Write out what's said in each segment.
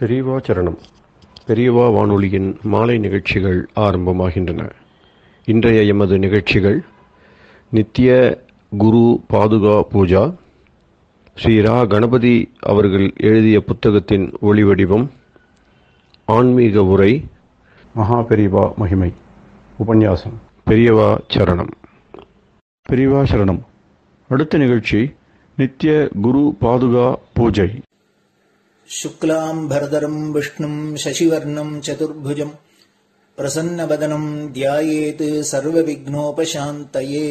பெரியவா சரணம் பெரியவா வானொலியின் மாலை நிகழ்ச்சிகள் ஆரம்பமாகின்றன இன்றைய எமது நிகழ்ச்சிகள் நித்திய குரு பாதுகா பூஜா ஸ்ரீ ரா கணபதி அவர்கள் எழுதிய புத்தகத்தின் ஒளிவடிவம் ஆன்மீக உரை மகா பெரியவா மகிமை உபன்யாசம் பெரியவா சரணம் பெரியவா சரணம் அடுத்த நிகழ்ச்சி நித்திய குரு பாதுகா பூஜை शुक्लाम्भरधरम् विष्णुम् शशिवर्णम् चतुर्भुजम् प्रसन्नवदनम् ध्यायेत् सर्वविघ्नोपशान्तये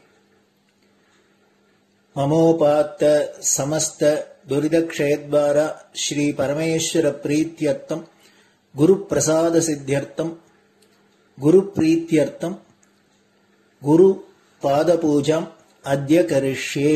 ममोपात्त समस्त दुरिदक्षयद्वार श्रीपरमेश्वरप्रीत्यर्थम् गुरुप्रसादसिद्ध्यर्थम् गुरुप्रीत्यर्थम् गुरुपादपूजाम् अद्य करिष्ये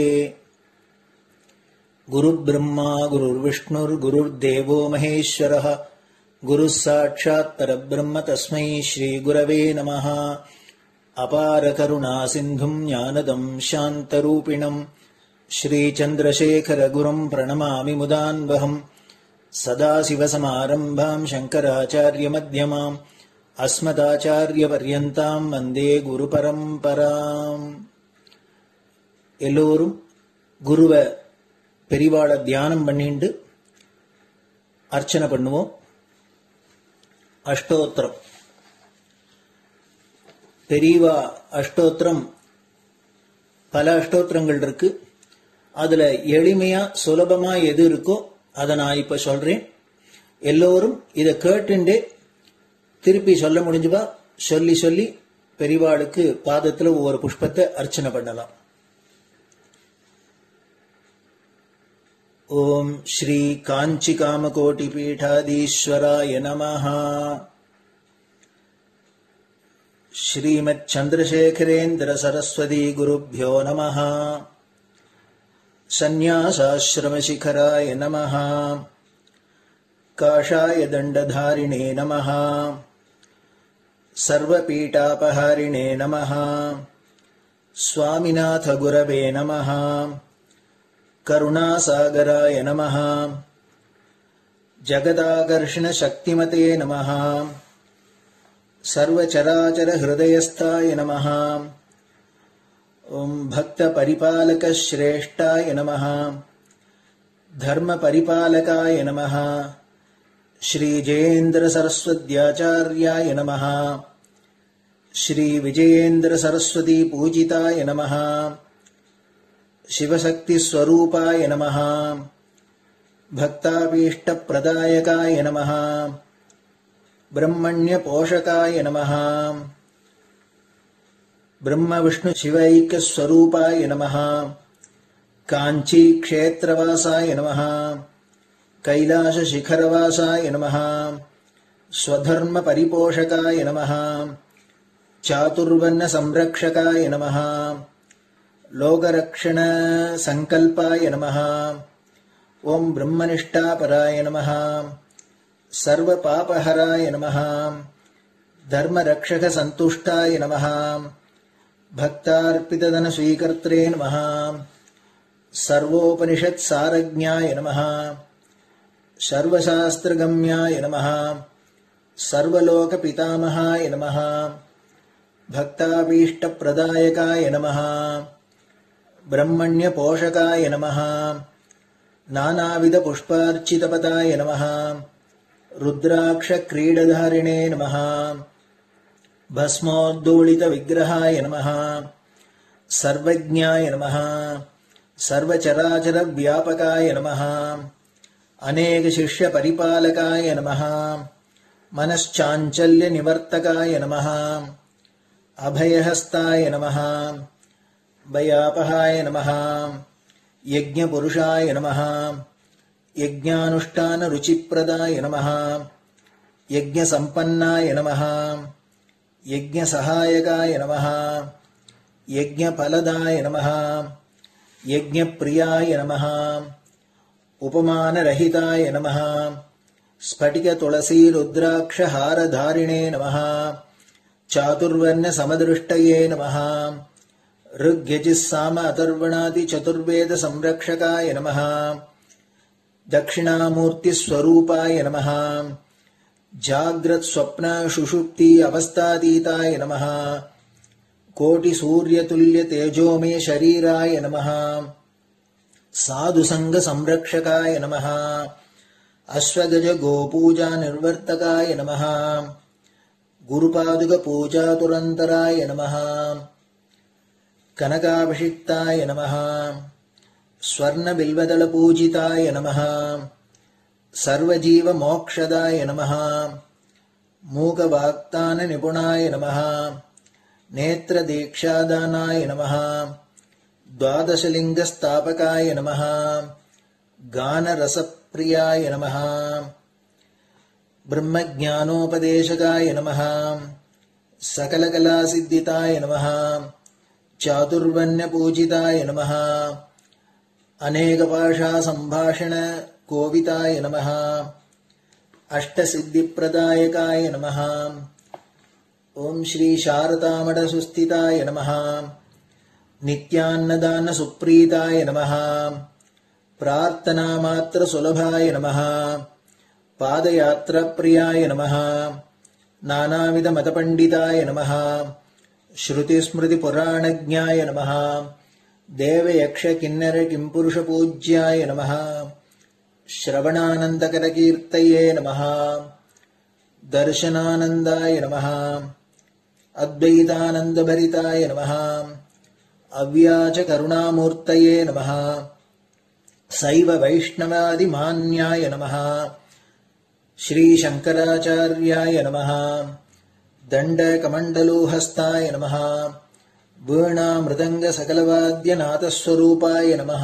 गुरुब्रह्मा गुरुर्विष्णुर्गुरुर्देवो महेश्वरः गुरुः साक्षात् परब्रह्म तस्मै श्रीगुरवे नमः अपारकरुणासिन्धुम् ज्ञानदम् शान्तरूपिणम् श्रीचन्द्रशेखरगुरुम् प्रणमामि मुदान्वहम् सदाशिवसमारम्भाम् शङ्कराचार्यमध्यमाम् अस्मदाचार्यपर्यन्ताम् वन्दे குருபரம்பராம் எல்லோரும் குருவை பெரிவாளை தியானம் பண்ணிண்டு அர்ச்சனை பண்ணுவோம் அஷ்டோத்திரம் பெரியவா அஷ்டோத்திரம் பல அஷ்டோத்திரங்கள் இருக்கு அதுல எளிமையா சுலபமா எது இருக்கோ அதை நான் இப்ப சொல்றேன் எல்லோரும் இதை கேட்டுண்டே திருப்பி சொல்ல முடிஞ்சுபா சொல்லி சொல்லி பெரிவாளுக்கு பாதத்துல ஒவ்வொரு புஷ்பத்தை அர்ச்சனை பண்ணலாம் ॐ श्रीकाञ्चिकामकोटिपीठाधीश्वराय नमः श्रीमच्छन्द्रशेखरेन्द्रसरस्वती नमः सन्न्यासाश्रमशिखराय नमः काषाय दण्डधारिणे नमः सर्वपीठापहारिणे नमः स्वामिनाथगुरवे नमः करुणासागराय नमः जगदाकर्षणशक्तिमते नमः सर्वचराचरहृदयस्थाय नमः ॐ भक्तपरिपालकश्रेष्ठाय नमः धर्मपरिपालकाय नमः श्रीजयेन्द्रसरस्वत्याचार्याय नमः श्रीविजयेन्द्रसरस्वतीपूजिताय नमः शिवशक्तिस्वरूपाय नमः भक्ताभीष्टप्रदायकाय नमः ब्रह्मण्यपोषकाय नमः ब्रह्मविष्णुशिवैक्यस्वरूपाय नमः काञ्चीक्षेत्रवासाय नमः कैलासशिखरवासाय नमः स्वधर्मपरिपोषकाय नमः चातुर्वर्णसंरक्षकाय नमः लोकरक्षणसङ्कल्पाय नमः ॐ ब्रह्मनिष्ठापराय नमः सर्वपापहराय नमः धर्मरक्षकसन्तुष्टाय नमः भक्तार्पितधनस्वीकर्त्रे नमः सर्वोपनिषत्सारज्ञाय नमः सर्वशास्त्रगम्याय नमः सर्वलोकपितामहाय नमः भक्ताभीष्टप्रदायकाय नमः ब्रह्मण्यपोषकाय नमः नानाविधपुष्पार्चितपदाय नमः रुद्राक्षक्रीडधारिणे नमः भस्मोद्दोलितविग्रहाय नमः सर्वज्ञाय नमः सर्वचराचरव्यापकाय नमः अनेकशिष्यपरिपालकाय नमः मनश्चाञ्चल्यनिवर्तकाय नमः अभयहस्ताय नमः भयापहाय नमः यज्ञपुरुषाय नमः यज्ञानुष्ठानरुचिप्रदाय नमः यज्ञसम्पन्नाय नमः यज्ञसहायकाय नमः यज्ञफलदाय नमः यज्ञप्रियाय नमः उपमानरहिताय नमः स्फटिकतुलसीरुद्राक्षहारधारिणे नमः चातुर्वर्णसमदृष्टये नमः ऋग्यजिस्साम अथर्वणादिचतुर्वेदसंरक्षकाय नमः दक्षिणामूर्तिस्वरूपाय नमः जाग्रत्स्वप्नशुषुप्ति अवस्थातीताय नमः कोटिसूर्यतुल्यतेजोमे शरीराय नमः साधुसङ्गसंरक्षकाय नमः अश्वगजगोपूजानिर्वर्तकाय नमः गुरुपादुकपूजातुरन्तराय नमः कनकाभिषिक्ताय नमः स्वर्णबिल्वदलपूजिताय नमः सर्वजीवमोक्षदाय नमः मूकवाक्ताननिपुणाय नमः नेत्रदीक्षादानाय नमः द्वादशलिङ्गस्थापकाय नमः गानरसप्रियाय नमः ब्रह्मज्ञानोपदेशकाय नमः सकलकलासिद्धिताय नमः चातुर्वण्यपूजिताय नमः अनेकभाषासम्भाषणकोविताय नमः अष्टसिद्धिप्रदायकाय नमः ॐ श्रीशारदामठसुस्थिताय नमः नित्यान्नदानसुप्रीताय नमः प्रार्थनामात्रसुलभाय नमः पादयात्राप्रियाय नमः नानाविधमतपण्डिताय नमः श्रुतिस्मृतिपुराणज्ञाय नमः देवयक्षकिन्नरकिम्पुरुषपूज्याय नमः श्रवणानन्दकरकीर्तये नमः दर्शनानन्दाय नमः अद्वैतानन्दभरिताय नमः अव्याचकरुणामूर्तये नमः सैव वैष्णवादिमान्याय नमः श्रीशङ्कराचार्याय नमः दण्डकमण्डलोहस्ताय नमः वीणामृदङ्गसकलवाद्यनाथस्वरूपाय नमः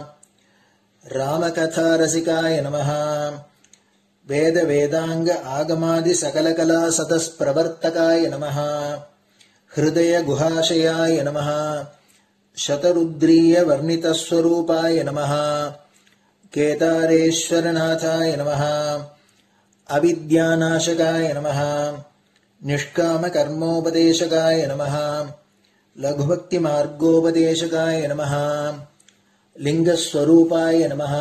रामकथारसिकाय नमः वेदवेदाङ्ग आगमादिसकलकलासतस्प्रवर्तकाय नमः हृदयगुहाशयाय नमः शतरुद्रीयवर्णितस्वरूपाय नमः केदारेश्वरनाथाय नमः अविद्यानाशकाय नमः निष्कामकर्मोपदेशकाय नमः लघुभक्तिमार्गोपदेशकाय नमः लिङ्गस्वरूपाय नमः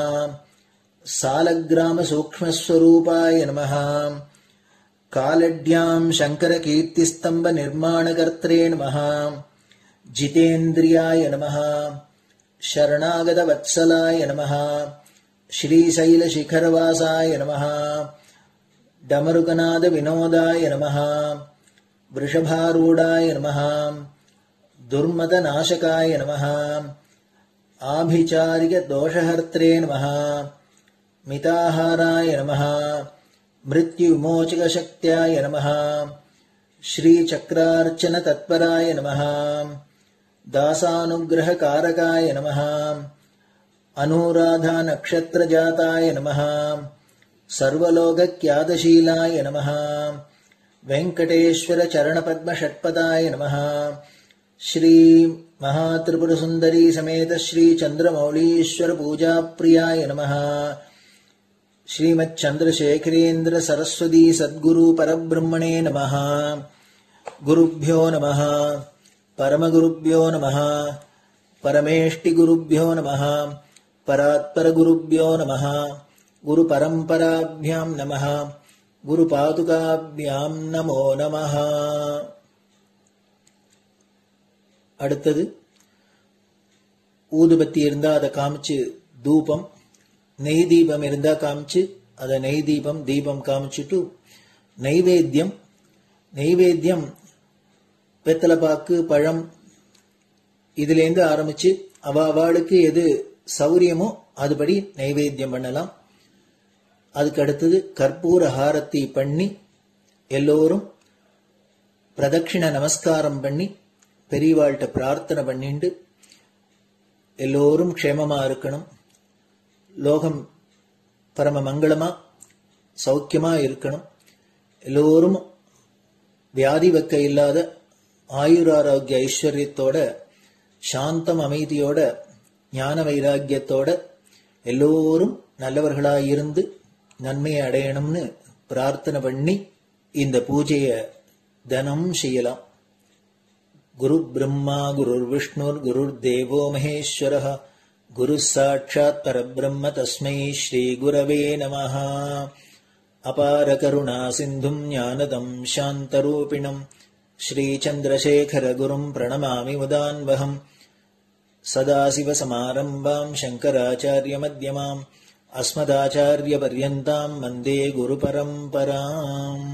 सालग्रामसूक्ष्मस्वरूपाय नमः कालड्याम् शङ्करकीर्तिस्तम्भनिर्माणकर्त्रे नमः जितेन्द्रियाय नमः शरणागतवत्सलाय नमः श्रीशैलशिखरवासाय नमः डमरुकनादविनोदाय नमः वृषभारूढाय नमः दुर्मदनाशकाय नमः आभिचारिकदोषहर्त्रे नमः मिताहाराय नमः मृत्युविमोचकशक्त्याय नमः श्रीचक्रार्चनतत्पराय नमः दासानुग्रहकारकाय नमः अनुराधानक्षत्रजाताय नमः सर्वलोकक्यादशीलाय नमः वेङ्कटेश्वरचरणपद्मषट्पदाय नमः श्रीमहात्रिपुरसुन्दरी समेत श्रीचन्द्रमौलीश्वरपूजाप्रियाय नमः श्रीमच्चन्द्रशेखरेन्द्र सरस्वती सद्गुरु परब्रह्मणे नमः गुरुभ्यो नमः परमगुरुभ्यो नमः परमेष्टिगुरुभ्यो नमः परात्परगुरुभ्यो नमः गुरुपरम्पराभ्यां नमः குருபாதுகாபியாம் நமோ நமः அடுத்தது ஊதுபத்தி இருந்தா அதை காமிச்சு தூபம் நெய் தீபம் இருந்தா காமிச்சு அதை நெய் தீபம் தீபம் காமிச்சுட்டு நைவேத்தியம் நைவேத்தியம் வெத்தலைப்பாக்கு பழம் இதுலேருந்து ஆரம்பிச்சு அவ அவளுக்கு எது சௌரியமோ அதுபடி நைவேத்தியம் பண்ணலாம் அதுக்கு அடுத்தது கற்பூர ஹாரத்தி பண்ணி எல்லோரும் பிரதட்சிண நமஸ்காரம் பண்ணி பெரியவாள்கிட்ட பிரார்த்தனை பண்ணிண்டு எல்லோரும் க்ஷேமமா இருக்கணும் லோகம் பரம மங்களமா சௌக்கியமா இருக்கணும் எல்லோரும் வியாதி வெக்க இல்லாத ஆயுராரோக்கிய ஐஸ்வர்யத்தோட சாந்தம் அமைதியோட ஞான வைராக்கியத்தோட எல்லோரும் நல்லவர்களாய் இருந்து நன்மையை அடையணும்னு பிரார்த்தனை பண்ணி இந்த பூஜைய தினம் செய்யலாம் குரு பிரம்மா குருர் விஷ்ணுர் குருர் தேவோ மகேஸ்வர गुरुः साक्षात् परब्रह्म तस्मै श्रीगुरवे नमः अपारकरुणासिन्धुम् ज्ञानदम् शान्तरूपिणम् श्रीचन्द्रशेखरगुरुम् प्रणमामि मुदान्वहम् सदाशिवसमारम्भाम् शङ्कराचार्यमध्यमाम् अस्मदाचार्यपर्यन्ताम् वन्दे गुरुपरम्पराम्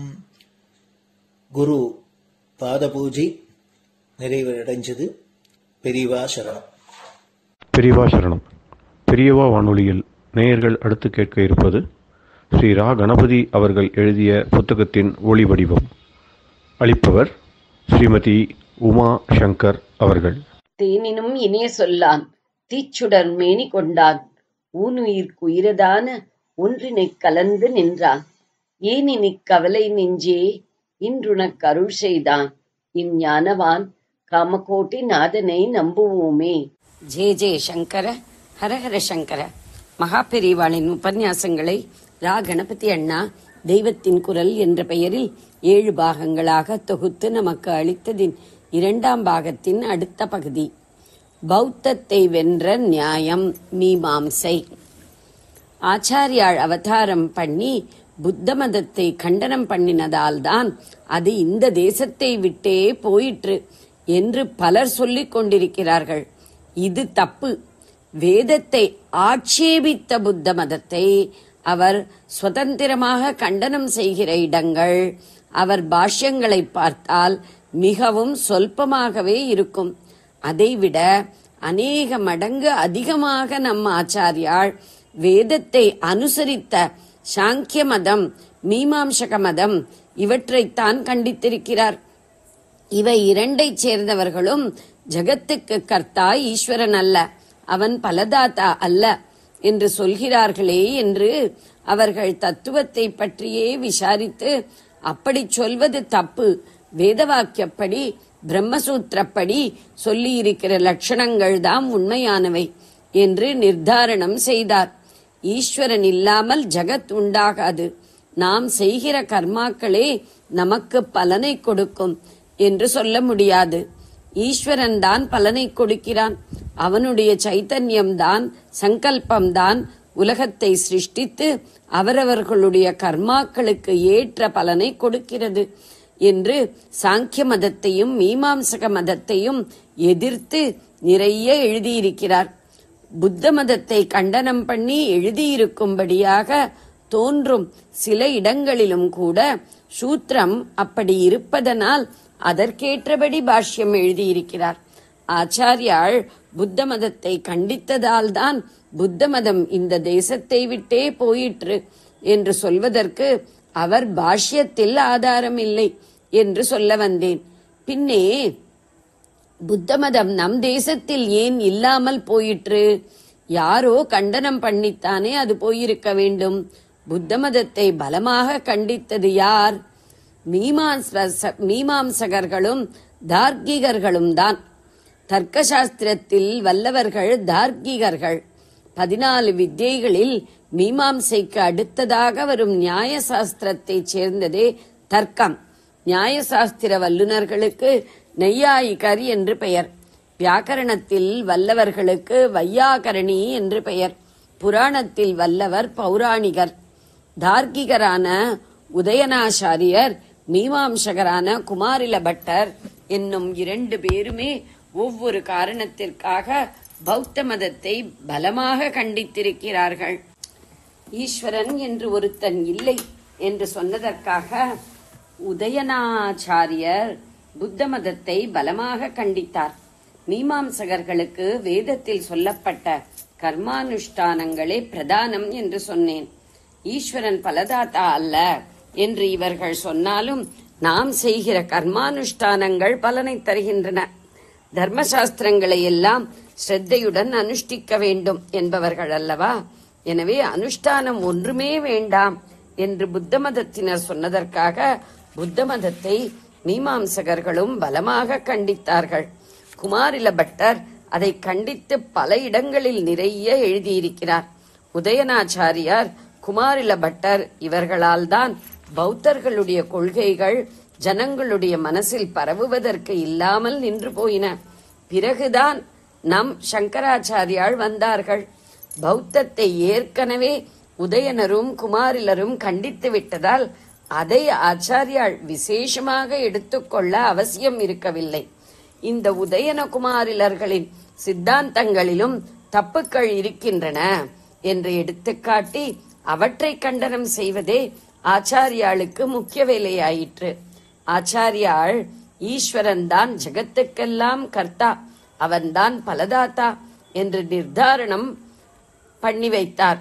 குரு பாதபூஜை நிறைவடைஞ்சது பெரியவா சரணம் பெரியவா சரணம் பெரியவா வானொலியில் நேயர்கள் அடுத்து கேட்க இருப்பது ஸ்ரீ ரா கணபதி அவர்கள் எழுதிய புத்தகத்தின் ஒளி வடிவம் அளிப்பவர் ஸ்ரீமதி உமா சங்கர் அவர்கள் தேனினும் இனிய சொல்லான் தீச்சுடர் மேனி கொண்டான் ஊனுயிர்க்கு உயிரதான ஒன்றினைக் கலந்து நின்றான் ஏனினிக் கவலை நெஞ்சே இன்றுனக் அருள் செய்தான் இஞ்ஞானவான் காமகோட்டி நாதனை நம்புவோமே ஜே ஜே சங்கர ஹரஹர சங்கர மகாபெரிவாளின் உபன்யாசங்களை ரா கணபதி அண்ணா தெய்வத்தின் குரல் என்ற பெயரில் ஏழு பாகங்களாக தொகுத்து நமக்கு அளித்ததின் இரண்டாம் பாகத்தின் அடுத்த பகுதி பௌத்தத்தை வென்ற நியாயம் மீமாம்சை ஆச்சாரியாள் அவதாரம் பண்ணி புத்த மதத்தை கண்டனம் பண்ணினதால்தான் அது இந்த தேசத்தை விட்டே போயிற்று என்று பலர் சொல்லிக் கொண்டிருக்கிறார்கள் இது தப்பு வேதத்தை ஆட்சேபித்த புத்த மதத்தை அவர் சுதந்திரமாக கண்டனம் செய்கிற இடங்கள் அவர் பாஷ்யங்களை பார்த்தால் மிகவும் சொல்பமாகவே இருக்கும் அதைவிட அநேக மடங்கு அதிகமாக நம் ஆச்சாரியாள் வேதத்தை அனுசரித்த சாங்கிய மதம் மீமாம்சக மதம் இவற்றைத்தான் கண்டித்திருக்கிறார் இவை இரண்டைச் சேர்ந்தவர்களும் ஜகத்துக்கு கர்த்தா ஈஸ்வரன் அல்ல அவன் பலதாத்தா அல்ல என்று சொல்கிறார்களே என்று அவர்கள் தத்துவத்தை பற்றியே விசாரித்து அப்படி சொல்வது தப்பு வேதவாக்கியப்படி பிரம்மசூத்திரப்படி சொல்லியிருக்கிற லட்சணங்கள் தாம் உண்மையானவை என்று நிர்தாரணம் செய்தார் ஈஸ்வரன் இல்லாமல் ஜகத் உண்டாகாது நாம் செய்கிற கர்மாக்களே நமக்கு பலனை கொடுக்கும் என்று சொல்ல முடியாது ஈஸ்வரன் தான் பலனை கொடுக்கிறான் அவனுடைய சைத்தன்யம்தான் சங்கல்பம்தான் உலகத்தை சிருஷ்டித்து அவரவர்களுடைய கர்மாக்களுக்கு ஏற்ற பலனை கொடுக்கிறது என்று சாங்கிய மதத்தையும் மீமாம்சக மதத்தையும் எதிர்த்து நிறைய எழுதியிருக்கிறார் புத்த மதத்தை கண்டனம் பண்ணி எழுதியிருக்கும்படியாக தோன்றும் சில இடங்களிலும் கூட சூத்திரம் அப்படி இருப்பதனால் அதற்கேற்றபடி பாஷ்யம் எழுதியிருக்கிறார் ஆச்சாரியாள் புத்த மதத்தை கண்டித்ததால் தான் புத்த மதம் இந்த தேசத்தை விட்டே போயிற்று என்று சொல்வதற்கு அவர் பாஷ்யத்தில் ஆதாரம் இல்லை என்று சொல்ல வந்தேன் பின்னே புத்த மதம் நம் தேசத்தில் ஏன் இல்லாமல் போயிற்று யாரோ கண்டனம் பண்ணித்தானே அது போயிருக்க வேண்டும் புத்த மதத்தை பலமாக கண்டித்தது யார் மீமாம்ச- மீமாம்சகர்களும் தார்க்கிகர்களும் தான் தர்க்கசாஸ்திரத்தில் வல்லவர்கள் தார்க்கிகர்கள் பதினாலு வித்யைகளில் மீமாம்சைக்கு அடுத்ததாக வரும் நியாய சாஸ்திரத்தைச் சேர்ந்ததே தர்க்கம் நியாயசாஸ்திர வல்லுனர்களுக்கு நெய்யாயிகர் என்று பெயர் வியாக்கரணத்தில் வல்லவர்களுக்கு வையாகரணி என்று பெயர் புராணத்தில் வல்லவர் பௌராணிகர் தார்க்கிகரான உதயநாச்சாரியர் மீமாம்சகரான குமாரில பட்டர் என்னும் இரண்டு பேருமே ஒவ்வொரு காரணத்திற்காக பௌத்த மதத்தை பலமாக கண்டித்திருக்கிறார்கள் ஈஸ்வரன் என்று ஒருத்தன் இல்லை என்று சொன்னதற்காக உதயநாச்சாரியர் புத்த மதத்தை பலமாக கண்டித்தார் மீமாம்சகர்களுக்கு வேதத்தில் சொல்லப்பட்ட கர்மானுஷ்டானங்களே பிரதானம் என்று சொன்னேன் ஈஸ்வரன் பலதாத்தா அல்ல என்று இவர்கள் சொன்னாலும் நாம் செய்கிற கர்மானுஷ்டானங்கள் பலனை தருகின்றன தர்மசாஸ்திரங்களை எல்லாம் ஸ்ரத்தையுடன் அனுஷ்டிக்க வேண்டும் என்பவர்கள் அல்லவா எனவே அனுஷ்டானம் ஒன்றுமே வேண்டாம் என்று புத்த மதத்தினர் சொன்னதற்காக புத்த மதத்தை மீமாம்சகர்களும் பலமாக கண்டித்தார்கள் குமாரில பட்டர் அதை கண்டித்து பல இடங்களில் நிறைய எழுதியிருக்கிறார் உதயநாச்சாரியார் குமாரில பட்டர் இவர்களால் தான் பௌத்தர்களுடைய கொள்கைகள் ஜனங்களுடைய மனசில் பரவுவதற்கு இல்லாமல் நின்று போயின பிறகுதான் நம் சங்கராச்சாரியால் வந்தார்கள் பௌத்தத்தை ஏற்கனவே உதயனரும் குமாரிலரும் கண்டித்து விட்டதால் அதை ஆச்சாரியால் விசேஷமாக எடுத்துக்கொள்ள அவசியம் இருக்கவில்லை இந்த உதயன குமாரிலர்களின் சித்தாந்தங்களிலும் தப்புக்கள் இருக்கின்றன என்று எடுத்துக்காட்டி அவற்றை கண்டனம் செய்வதே ஆச்சாரியாளுக்கு முக்கிய வேலையாயிற்று ஆச்சாரியாள் ஈஸ்வரன் தான் ஜெகத்துக்கெல்லாம் கர்த்தா அவன்தான் பலதாத்தா என்று நிர்தாரணம் பண்ணி வைத்தார்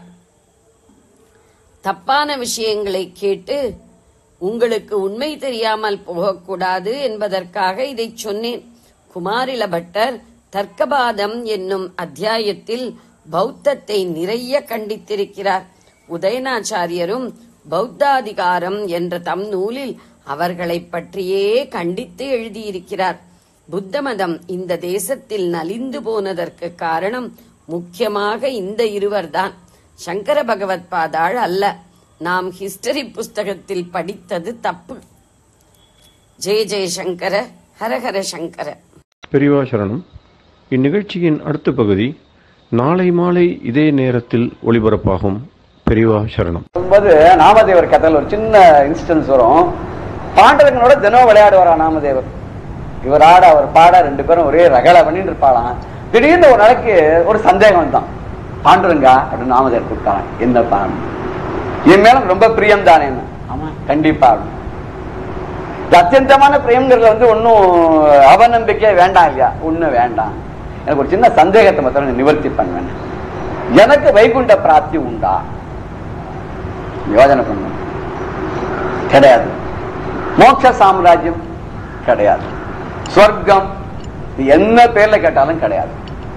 தப்பான விஷயங்களை கேட்டு உங்களுக்கு உண்மை தெரியாமல் போகக்கூடாது என்பதற்காக இதை சொன்னேன் குமாரில பட்டர் தர்க்கபாதம் என்னும் அத்தியாயத்தில் பௌத்தத்தை நிறைய கண்டித்திருக்கிறார் உதயநாச்சாரியரும் பௌத்தாதிகாரம் என்ற தம் நூலில் அவர்களைப் பற்றியே கண்டித்து எழுதியிருக்கிறார் புத்த மதம் இந்த தேசத்தில் நலிந்து போனதற்கு காரணம் முக்கியமாக இந்த இருவர்தான் சங்கர பகவத் பாதாள் அல்ல நாம் ஹிஸ்டரி புஸ்தகத்தில் படித்தது தப்பு ஜெய ஜெயசங்கர ஹரஹர சங்கர பெரியவா சரணம் இந்நிகழ்ச்சியின் அடுத்த பகுதி நாளை மாலை இதே நேரத்தில் ஒளிபரப்பாகும் பெரியவா சரணம் போது நாமதேவர் கதையில் ஒரு சின்ன இன்ஸ்டன்ஸ் வரும் பாண்டவர்களோட தினம் விளையாடுவாரா நாமதேவர் இவர் ஆட அவர் பாட ரெண்டு பேரும் ஒரே ரகலை பண்ணிட்டு இருப்பாளாம் திடீர்னு ஒரு நாளைக்கு ஒரு சந்தேகம் வந்தான் பாண்டுரங்கா அப்படின்னு நாமதேவர் கூப்பிட்டாராம் என்னப்பா என் மேல ரொம்ப பிரியம் தானே ஆமா கண்டிப்பா அப்படின்னு. இந்த அத்தியந்தமான பிரியம்ங்கிறது வந்து ஒன்றும் அவநம்பிக்கை வேண்டாம் இல்லையா ஒன்றும் வேண்டாம் எனக்கு ஒரு சின்ன சந்தேகத்தை மாத்திரம் நீ நிவர்த்தி பண்ணுவேன் எனக்கு வைகுண்ட பிராப்தி உண்டா யோஜனை பண்ணும் கிடையாது மோட்ச சாம்ராஜ்யம் கிடையாது சொர்க்கம் இது என்ன பேர்ல கேட்டாலும் கிடையாது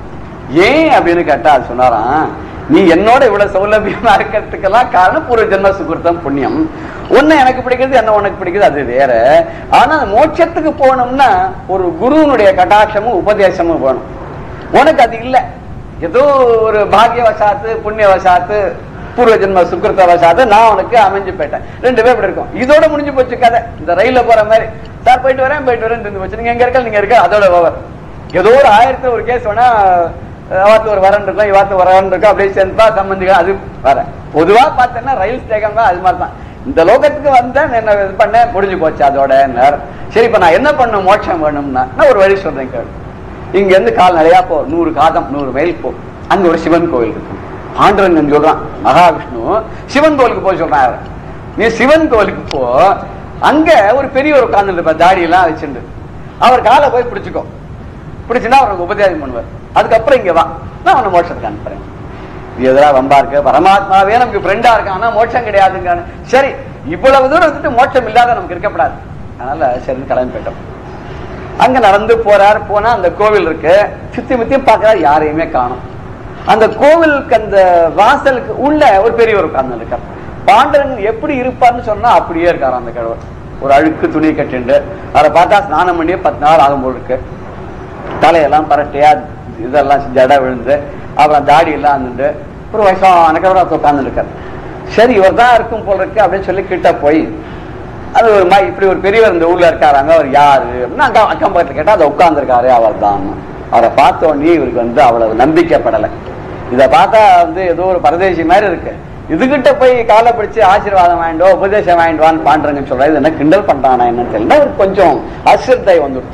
ஏன் அப்படின்னு கேட்டா அது சொன்னாராம் நீ என்னோட இவ்வளவு சௌலபியமா இருக்கிறதுக்கெல்லாம் காரணம் பூர்வ ஜென்ம சுகிருத்தம் புண்ணியம் ஒண்ணு எனக்கு பிடிக்கிறது என்ன உனக்கு பிடிக்குது அது வேற ஆனா மோட்சத்துக்கு போகணும்னா ஒரு குருவனுடைய கட்டாட்சமும் உபதேசமும் வேணும் உனக்கு அது இல்ல ஏதோ ஒரு பாக்கியவசாத்து புண்ணியவசாத்து பூர்வ ஜென்ம சுக்கிருத்த வசாத்து நான் உனக்கு அமைஞ்சு போயிட்டேன் ரெண்டு பேர் இப்படி இருக்கும் இதோட முடிஞ்சு போச்சு கதை இந்த ரயில்ல போற மாதிரி சார் போயிட்டு வரேன் போயிட்டு வரேன் இருந்து போச்சு நீங்க எங்க இருக்க நீங்க இருக்க அதோட ஓவர் ஏதோ ஒரு ஆயிரத்தி ஒரு கேஸ் வேணா அவாத்து ஒரு வரன் இருக்கும் இவாத்து ஒரு வரன் இருக்கும் அப்படியே சேர்ந்தா சம்பந்திகள் அது வர பொதுவா பார்த்தேன்னா ரயில் ஸ்டேகம் தான் அது மாதிரி தான் இந்த லோகத்துக்கு வந்தேன் என்ன இது பண்ணேன் முடிஞ்சு போச்சு அதோட சரி இப்ப நான் என்ன பண்ணும் மோட்சம் வேணும்னா நான் ஒரு வழி சொல்றேன் கேளு இங்க இருந்து கால் நிலையா போ நூறு காதம் நூறு மைல் போ அங்க ஒரு சிவன் கோவில் இருக்கும் ஆண்டவன் சொல்றான் மகாவிஷ்ணு சிவன் கோவிலுக்கு போய் சொல்றான் அவன். நீ சிவன் கோவிலுக்கு போ அங்க ஒரு பெரியவர் உட்கார்ந்து இருப்ப தாடி எல்லாம் வச்சுட்டு அவர் காலை போய் பிடிச்சுக்கோ பிடிச்சுன்னா அவருக்கு உபதேசம் பண்ணுவார் அதுக்கப்புறம் இங்க வா நான் உன்னை மோட்சத்துக்கு அனுப்புறேன் இது எதிரா வம்பா இருக்கு பரமாத்மாவே நமக்கு ஃப்ரெண்டா இருக்கான் ஆனா மோட்சம் கிடையாதுங்க சரி இவ்வளவு தூரம் வந்துட்டு மோட்சம் இல்லாத நமக்கு இருக்கப்படாது அதனால சரி கிளம்பி போயிட்டோம் அங்க நடந்து போறார் போனா அந்த கோவில் இருக்கு சுத்தி முத்தியும் பார்க்கறாரு யாரையுமே காணும் அந்த கோவிலுக்கு அந்த வாசலுக்கு உள்ள ஒரு பெரியவர் உட்கார்ந்து இருக்கார் பாண்டவன் எப்படி இருப்பார்னு சொன்னா அப்படியே இருக்காரு அந்த கடவுள் ஒரு அழுக்கு துணி கட்டிண்டு அதை பார்த்தா ஸ்நானம் பண்ணி பத்து நாள் ஆகும் போல் இருக்கு தலையெல்லாம் பரட்டையா இதெல்லாம் ஜடை விழுந்து அப்புறம் தாடி எல்லாம் இருந்துட்டு ஒரு வயசான கடவுள் உட்கார்ந்து இருக்காரு சரி இவர் தான் இருக்கும் போல் இருக்கு அப்படின்னு சொல்லி கிட்ட போய் அது ஒரு மாதிரி இப்படி ஒரு பெரியவர் இந்த ஊர்ல இருக்காராங்க அவர் யாரு அப்படின்னா அக்கா அக்கம் பக்கத்துல கேட்டா அதை உட்கார்ந்துருக்காரு அவர் தான் அவரை பார்த்த உடனே இவருக்கு வந்து அவ்வளவு நம்பிக்கைப்படலை இதை பார்த்தா வந்து ஏதோ ஒரு பரதேசி மாதிரி இருக்கு இதுகிட்ட போய் காலை பிடிச்சு ஆசீர்வாதம் வாங்கிட்டோ உபதேசம் வாங்கிட்டு வான்னு பாண்டுறங்கன்னு சொல்றாரு இது என்ன கிண்டல் பண்றானா என்னன்னு தெரியல அவருக்கு கொஞ்சம் அசிரத்தை வந்துடுச்சு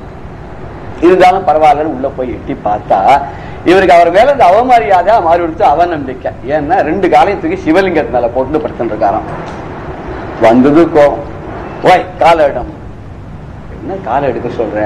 இருந்தாலும் பரவாயில்லன்னு உள்ள போய் எட்டி பார்த்தா இவருக்கு அவர் மேல இந்த அவமரியாதையா மாறி கொடுத்து அவநம்பிக்கை ஏன்னா ரெண்டு காலையும் தூக்கி சிவலிங்கத்து மேல போட்டு படுத்துட்டு இருக்காராம் வந்தது கோவம் ஓய் காலை இடம் என்ன காலை எடுக்க சொல்ற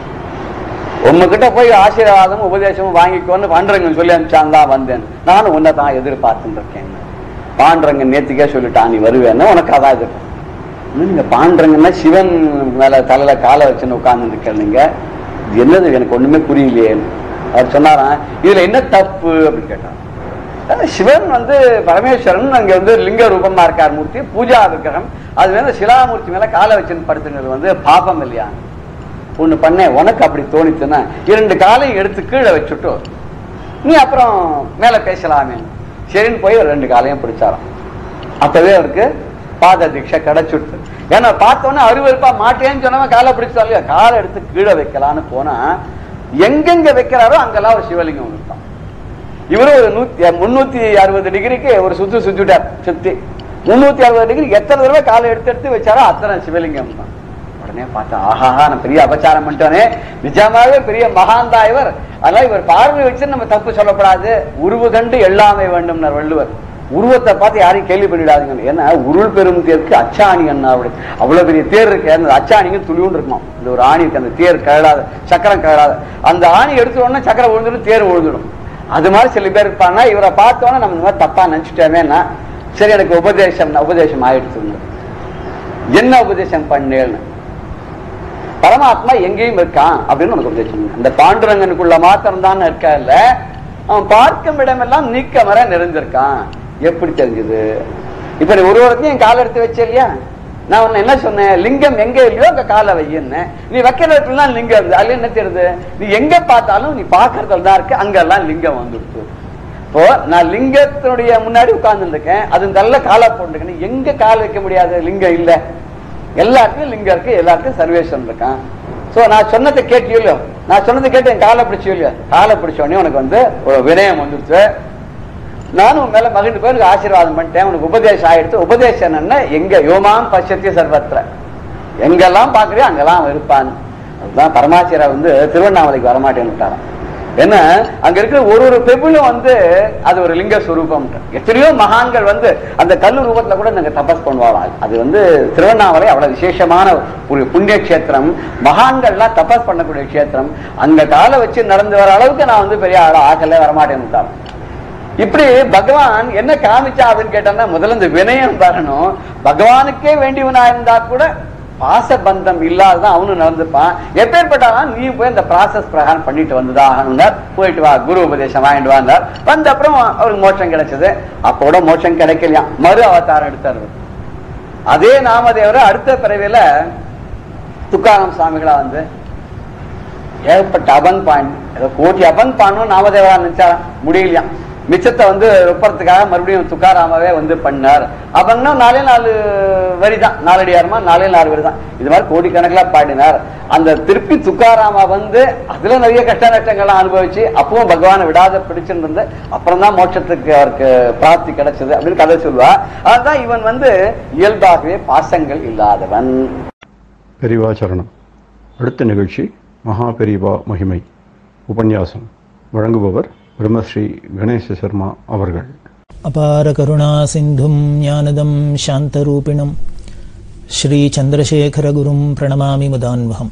உங்ககிட்ட போய் ஆசீர்வாதமும் உபதேசமும் வாங்கிக்கோன்னு பாண்டரங்கன் சொல்லி அனுப்பிச்சான் தான் வந்தேன் நானும் உன்னை தான் எதிர்பார்த்துட்டு இருக்கேன் பாண்டரங்கன் நேத்திக்கே சொல்லிட்டான் நீ வருவேன்னு உனக்கு அதான் எதிர்ப்பு இன்னும் நீங்க பாண்டரங்கன்னா சிவன் மேல தலையில காலை வச்சுன்னு உட்கார்ந்து இருக்கீங்க இது என்னது எனக்கு ஒண்ணுமே புரியலையே அவர் சொன்னாராம் இதுல என்ன தப்பு அப்படின்னு கேட்டார் அஹ் சிவன் வந்து பரமேஸ்வரன் அங்க வந்து லிங்க ரூபமா இருக்கார் மூர்த்தி பூஜா விக்கிரகம் அது மேல சிலாமூர்த்தி மேல காலை வச்சுன்னு படுத்துங்கிறது வந்து பாபம் இல்லையா ஒண்ணு பண்ணேன் உனக்கு அப்படி தோணிச்சுன்னா இரண்டு காலையும் எடுத்து கீழே வச்சுட்டு நீ அப்புறம் மேல பேசலாமே சரின்னு போய் ஒரு ரெண்டு காலையும் பிடிச்சாராம் அப்பவே அவருக்கு பாத தீட்சை கிடைச்சுட்டு ஏன்னா பார்த்தோன்னே அருவருப்பா மாட்டேன்னு சொன்னவன் காலை பிடிச்சா இல்லையா காலை எடுத்து கீழே வைக்கலான்னு போனா எங்கெங்க வைக்கிறாரோ அங்கெல்லாம் ஒரு சிவலிங்கம் இருப்பான் இவரும் ஒரு நூத்தி முன்னூத்தி அறுபது டிகிரிக்கு ஒரு சுத்து சுத்திட்டார் சுத்தி முன்னூத்தி அறுபது டிகிரி எத்தனை தடவை காலை எடுத்து எடுத்து வச்சாரோ அத்தனை சிவலிங்கம் தான் உடனே பார்த்தா ஆஹாஹா நான் பெரிய அபச்சாரம் பண்ணிட்டோனே நிஜமாவே பெரிய மகாந்தா இவர் அதனால இவர் பார்வை வச்சு நம்ம தப்பு சொல்லப்படாது உருவு கண்டு எல்லாமே வேண்டும்னார் வள்ளுவர் உருவத்தை பார்த்து யாரையும் கேள்வி பண்ணிடாதீங்க ஏன்னா உருள் பெரும் தேருக்கு அச்சாணி அண்ணா அப்படி அவ்வளவு பெரிய தேர் இருக்கு அந்த அச்சாணிங்க துளிவுன்னு இருக்குமா இந்த ஒரு ஆணி இருக்கு அந்த தேர் கழடாத சக்கரம் கழடாத அந்த ஆணி எடுத்த உடனே சக்கரம் விழுந்துடும் தேர் விழுந்துடும் அது மாதிரி சில பேர் இருப்பாங்க இவரை பார்த்தோன்னே நம்ம இந்த மாதிரி தப்பா நினைச்சிட்டோமேன்னா சரி எனக்கு உபதேசம் உபதேசம் ஆயிடுச்சு என்ன உபதேசம் பண்ணேன்னு பரமாத்மா எங்கேயும் இருக்கான் அப்படின்னு உனக்கு உபதேசம் பண்ணு. அந்த பாண்டுரங்கனுக்குள்ள மாத்திரம் தான் இருக்கா இல்ல அவன் பார்க்கும் இடமெல்லாம் நீக்க மர நிறைஞ்சிருக்கான் எப்படி தெரிஞ்சது இப்ப நீ ஒரு ஒருத்தையும் என் காலை எடுத்து வச்ச இல்லையா நான் உன்னை என்ன சொன்னேன் லிங்கம் எங்க இல்லையோ அங்க காலை வையன்னு நீ வைக்கிற இடத்துலாம் லிங்கம் இருந்து அதுல என்ன தெரியுது நீ எங்க பார்த்தாலும் நீ பாக்குறதுல தான் இருக்கு அங்கெல்லாம் லிங்கம் வந்துடுச்சு இப்போ நான் லிங்கத்தினுடைய முன்னாடி உட்கார்ந்து இருக்கேன் அது நல்ல காலை போட்டுருக்கேன் எங்க கால் வைக்க முடியாது லிங்கம் இல்ல எல்லாருக்கும் லிங்கம் இருக்கு எல்லாருக்கும் சர்வேஸ்வரன் இருக்கான் சோ நான் சொன்னதை கேட்டியோ இல்லையோ நான் சொன்னதை கேட்டு என் காலை பிடிச்சியோ இல்லையோ காலை பிடிச்ச உடனே உனக்கு வந்து ஒரு வினயம் வந்துருச்சு நானும் உன் மேல மகிழ்ந்து போய் உனக்கு ஆசீர்வாதம் பண்ணிட்டேன் உனக்கு உபதேசம் ஆயிடுச்சு உபதேசம் என்னன்னா எங்க யோமாம் பட்சத்திய சர்வத்திர எங்கெல்லாம் பாக்குறியோ அங்கெல்லாம் அவன் இருப்பான் அதுதான் பரமாச்சியரா வந்து திருவண்ணாமலைக்கு வரமாட்டேன்னு விட்டாராம் ஏன்னா அங்க இருக்கிற ஒரு ஒரு பெபிலும் வந்து அது ஒரு லிங்க சுரூபம் எத்தனையோ மகான்கள் வந்து அந்த கல்லு ரூபத்துல கூட நாங்க தபஸ் பண்ணுவாங்க அது வந்து திருவண்ணாமலை அவ்வளவு விசேஷமான ஒரு புண்ணிய கஷேத்திரம் மகான்கள்லாம் தபஸ் பண்ணக்கூடிய கஷேத்திரம் அங்க காலை வச்சு நடந்து வர அளவுக்கு நான் வந்து பெரிய ஆளா ஆகல வரமாட்டேன்னு விட்டாராம் இப்படி பகவான் என்ன காமிச்சா அப்படின்னு கேட்டோம்னா முதல்ல இந்த வினயம் வரணும் பகவானுக்கே வேண்டியவனா இருந்தா கூட பாசபந்தம் இல்லாததான் அவனும் நடந்துப்பான் எப்பேற்பட்டாலும் நீ போய் இந்த ப்ராசஸ் பிரகாரம் பண்ணிட்டு வந்துதான் ஆகணும்னார் போயிட்டு வா குரு உபதேசம் வாங்கிட்டு வாந்தார் வந்த அப்புறம் அவருக்கு மோட்சம் கிடைச்சது அப்ப கூட மோட்சம் கிடைக்கலையாம் மறு அவதாரம் எடுத்தார் அதே நாமதேவரை அடுத்த பிறவியில துக்காராம் சுவாமிகளா வந்து ஏகப்பட்ட அபங் பாயிண்ட் ஏதோ கோட்டி அபங் பாண்டணும் நாமதேவரா நினைச்சா முடியலையாம் மிச்சத்தை வந்து ரொப்பறதுக்காக மறுபடியும் துக்காராமாவே வந்து பண்ணார் அபங்னா நாலே நாலு வரி தான் நாலடியாரமா நாலே நாலு வரி தான் இது மாதிரி கோடிக்கணக்கில் பாடினார் அந்த திருப்பி துக்காராமா வந்து அதுல நிறைய கஷ்ட நஷ்டங்கள்லாம் அனுபவிச்சு அப்பவும் பகவானை விடாத பிடிச்சிருந்து அப்புறம் தான் மோட்சத்துக்கு அவருக்கு பிராப்தி கிடைச்சது அப்படின்னு கதை சொல்லுவா அதுதான் இவன் வந்து இயல்பாகவே பாசங்கள் இல்லாதவன் பெரிவாச்சரணம் அடுத்த நிகழ்ச்சி மகா பெரிவா மகிமை உபன்யாசம் வழங்குபவர் பிரம்மஸ்ரீ கணேச சர்மா அவர்கள் அபார கருணா சிந்தும் ஞானதம் சாந்தரூபிணம் ஸ்ரீ சந்திரசேகரகுரும் பிரணமாமி முதான்வகம்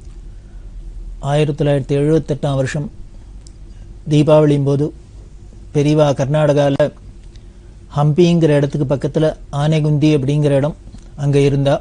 ஆயிரத்தி தொள்ளாயிரத்தி எழுபத்தெட்டாம் வருஷம் தீபாவளியும் போது பெரியவா கர்நாடகாவில் ஹம்பிங்கிற இடத்துக்கு பக்கத்தில் ஆனைகுந்தி அப்படிங்கிற இடம் அங்கே இருந்தா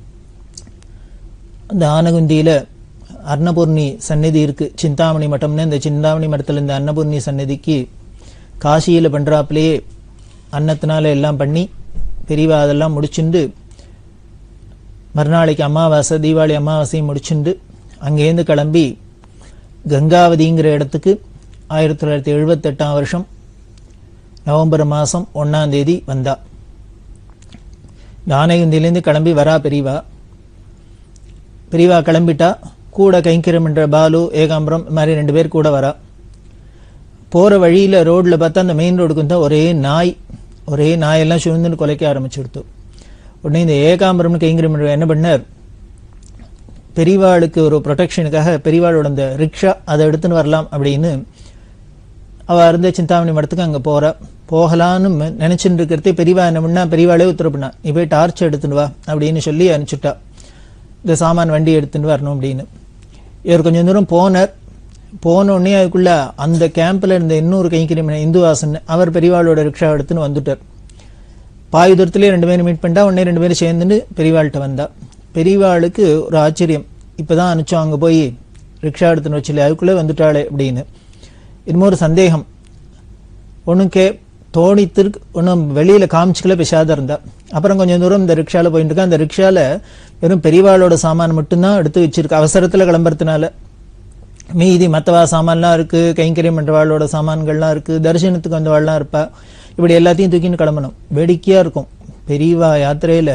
அந்த ஆனகுந்தியில் அன்னபூர்ணி சந்நிதி இருக்கு சிந்தாமணி மட்டம்னு இந்த சிந்தாமணி மட்டத்தில் இந்த அன்னபூர்ணி சந்நிதிக்கு காசியில் பண்ணுறாப்புலேயே அன்னத்தினால எல்லாம் பண்ணி பெரியவா அதெல்லாம் முடிச்சுண்டு மறுநாளைக்கு அமாவாசை தீபாவளி அமாவாசையும் முடிச்சுண்டு அங்கேருந்து கிளம்பி கங்காவதிங்கிற இடத்துக்கு ஆயிரத்தி தொள்ளாயிரத்தி எழுபத்தெட்டாம் வருஷம் நவம்பர் மாதம் ஒன்றாம் தேதி வந்தா ஆனைகுந்திலேருந்து கிளம்பி வரா பெரியவா பெரியவா கிளம்பிட்டா கூட கைங்கிரம் என்ற பாலு ஏகாம்பரம் இது மாதிரி ரெண்டு பேர் கூட வரா போகிற வழியில் ரோட்டில் பார்த்தா அந்த மெயின் ரோடுக்கு வந்து ஒரே நாய் ஒரே நாயெல்லாம் சுழ்ந்துன்னு கொலைக்க ஆரம்பிச்சுடுத்து உடனே இந்த ஏகாம்பரம்னு கைங்கிரம் என்ற என்ன பண்ணார் பெரியவாளுக்கு ஒரு ப்ரொடெக்ஷனுக்காக பெரியவாளோட அந்த ரிக்ஷா அதை எடுத்துன்னு வரலாம் அப்படின்னு அவள் இருந்த சிந்தாமணி மடத்துக்கு அங்கே போகிறா போகலான்னு ம- நினைச்சுட்டு இருக்கிறதே பெரியவா என்ன பண்ணா பெரியவாளே உத்தரவு பண்ணா நீ போய் டார்ச் எடுத்துன்னு வா அப்படின்னு சொல்லி அனுப்பிச்சுட்டா இந்த சாமான் வண்டி எடுத்துன்னு வரணும் அப்படின்னு இவர் கொஞ்சம் தூரம் போனார் போன உடனே அதுக்குள்ள அந்த கேம்ப்ல இருந்த இன்னொரு கைக்கிரிமன் இந்துவாசன் அவர் பெரியவாளோட ரிக்ஷா எடுத்துன்னு வந்துட்டார் பாதி தூரத்துலேயே ரெண்டு பேரும் மீட் பண்ணிட்டா உடனே ரெண்டு பேரும் சேர்ந்துட்டு பெரியவாள்கிட்ட வந்தா பெரியவாளுக்கு ஒரு ஆச்சரியம் இப்பதான் அனுப்பிச்சோம் அங்கே போய் ரிக்ஷா எடுத்துன்னு வச்சுல அதுக்குள்ளே வந்துட்டாளே அப்படின்னு இன்னொரு சந்தேகம் ஒன்றும் கே தோணித்திருக்கு ஒன்றும் வெளியில் காமிச்சிக்கல பேசாத இருந்தா அப்புறம் கொஞ்சம் தூரம் இந்த ரிக்ஷாவில் போயிட்டு இருக்கா அந்த ரிக்ஷாவில் வெறும் பெரியவாளோட சாமான் மட்டும்தான் எடுத்து வச்சிருக்கு அவசரத்தில் கிளம்புறதுனால மீதி மற்றவா சாமான்லாம் இருக்கு கைங்கரியம் பண்றவாளோட சாமான்கள்லாம் இருக்கு தரிசனத்துக்கு வந்தவாள்லாம் இருப்பா இப்படி எல்லாத்தையும் தூக்கின்னு கிளம்பணும் வேடிக்கையா இருக்கும் பெரியவா யாத்திரையில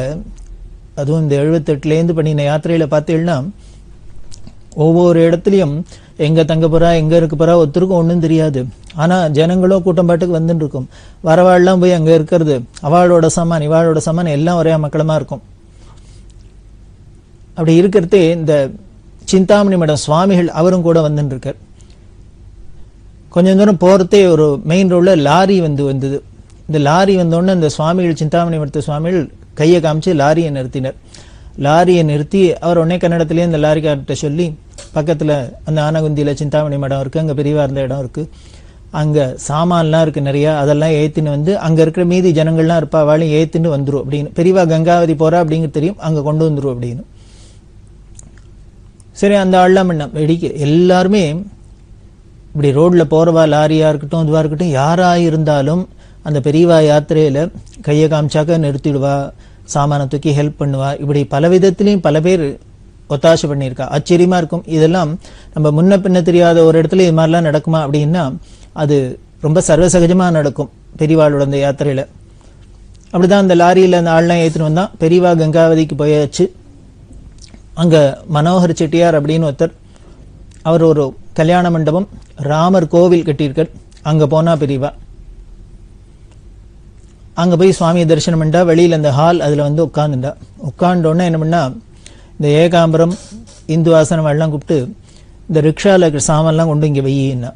அதுவும் இந்த எழுபத்தெட்டுலேருந்து பண்ணின யாத்திரையில பார்த்தீங்கன்னா ஒவ்வொரு இடத்துலையும் எங்க தங்க போறா எங்க இருக்க போறா ஒருத்தருக்கும் ஒன்றும் தெரியாது ஆனா ஜனங்களோ கூட்டம் பாட்டுக்கு வந்துட்டு இருக்கும் வரவாள்லாம் போய் அங்க இருக்கிறது அவளோட சமான் இவாளோட சமான் எல்லாம் ஒரே மக்களமா இருக்கும் அப்படி இருக்கிறதே இந்த சிந்தாமணி மடம் சுவாமிகள் அவரும் கூட வந்துட்டு இருக்கார் கொஞ்சம் தூரம் போறதே ஒரு மெயின் ரோட்ல லாரி வந்து வந்தது இந்த லாரி வந்தோடனே இந்த சுவாமிகள் சிந்தாமணி மடத்து சுவாமிகள் கையை காமிச்சு லாரியை நிறுத்தினர் லாரியை நிறுத்தி அவர் உடனே கன்னடத்திலேயே இந்த லாரிக்கார்ட்ட சொல்லி பக்கத்துல அந்த ஆனகுந்தியில சிந்தாமணி மடம் இருக்கு அங்க பெரியவா இருந்த இடம் இருக்கு அங்க சாமான்லாம் இருக்கு நிறைய அதெல்லாம் ஏத்தின்னு வந்து அங்க இருக்கிற மீதி ஜனங்கள்லாம் இருப்பா அவளையும் ஏத்தின்னு வந்துரும் அப்படின்னு பெரியவா கங்காவதி போறா அப்படிங்கிறது தெரியும் அங்க கொண்டு வந்துரும் அப்படின்னு சரி அந்த ஆள்லாம் என்ன வெடிக்க எல்லாருமே இப்படி ரோட்ல போறவா லாரியா இருக்கட்டும் இதுவா இருக்கட்டும் யாரா இருந்தாலும் அந்த பெரியவா யாத்திரையில கையை காமிச்சாக்க நிறுத்திடுவா சாமானை தூக்கி ஹெல்ப் பண்ணுவா இப்படி பல விதத்திலையும் பல பேர் ஒத்தாசை பண்ணியிருக்கா ஆச்சரியமா இருக்கும் இதெல்லாம் நம்ம முன்ன பின்ன தெரியாத ஒரு இடத்துல இது மாதிரிலாம் நடக்குமா அப்படின்னா அது ரொம்ப சர்வசகஜமா நடக்கும் பெரியவாளோட அந்த யாத்திரையில அப்படிதான் அந்த லாரியில அந்த ஆள்லாம் ஏத்துன்னு வந்தான் பெரியவா கங்காவதிக்கு போயாச்சு அங்க மனோகர் செட்டியார் அப்படின்னு ஒருத்தர் அவர் ஒரு கல்யாண மண்டபம் ராமர் கோவில் கட்டியிருக்கார் அங்க போனா பெரியவா அங்க போய் சுவாமியை தரிசனம் பண்ணா வெளியில அந்த ஹால் அதுல வந்து உட்காந்துண்டா உட்கார்ந்தோடனே என்ன பண்ணா இந்த ஏகாம்பரம் இந்து ஆசனம் எல்லாம் கூப்பிட்டு இந்த ரிக்ஷால இருக்கிற சாமான்லாம் கொண்டு இங்க வெயின்னா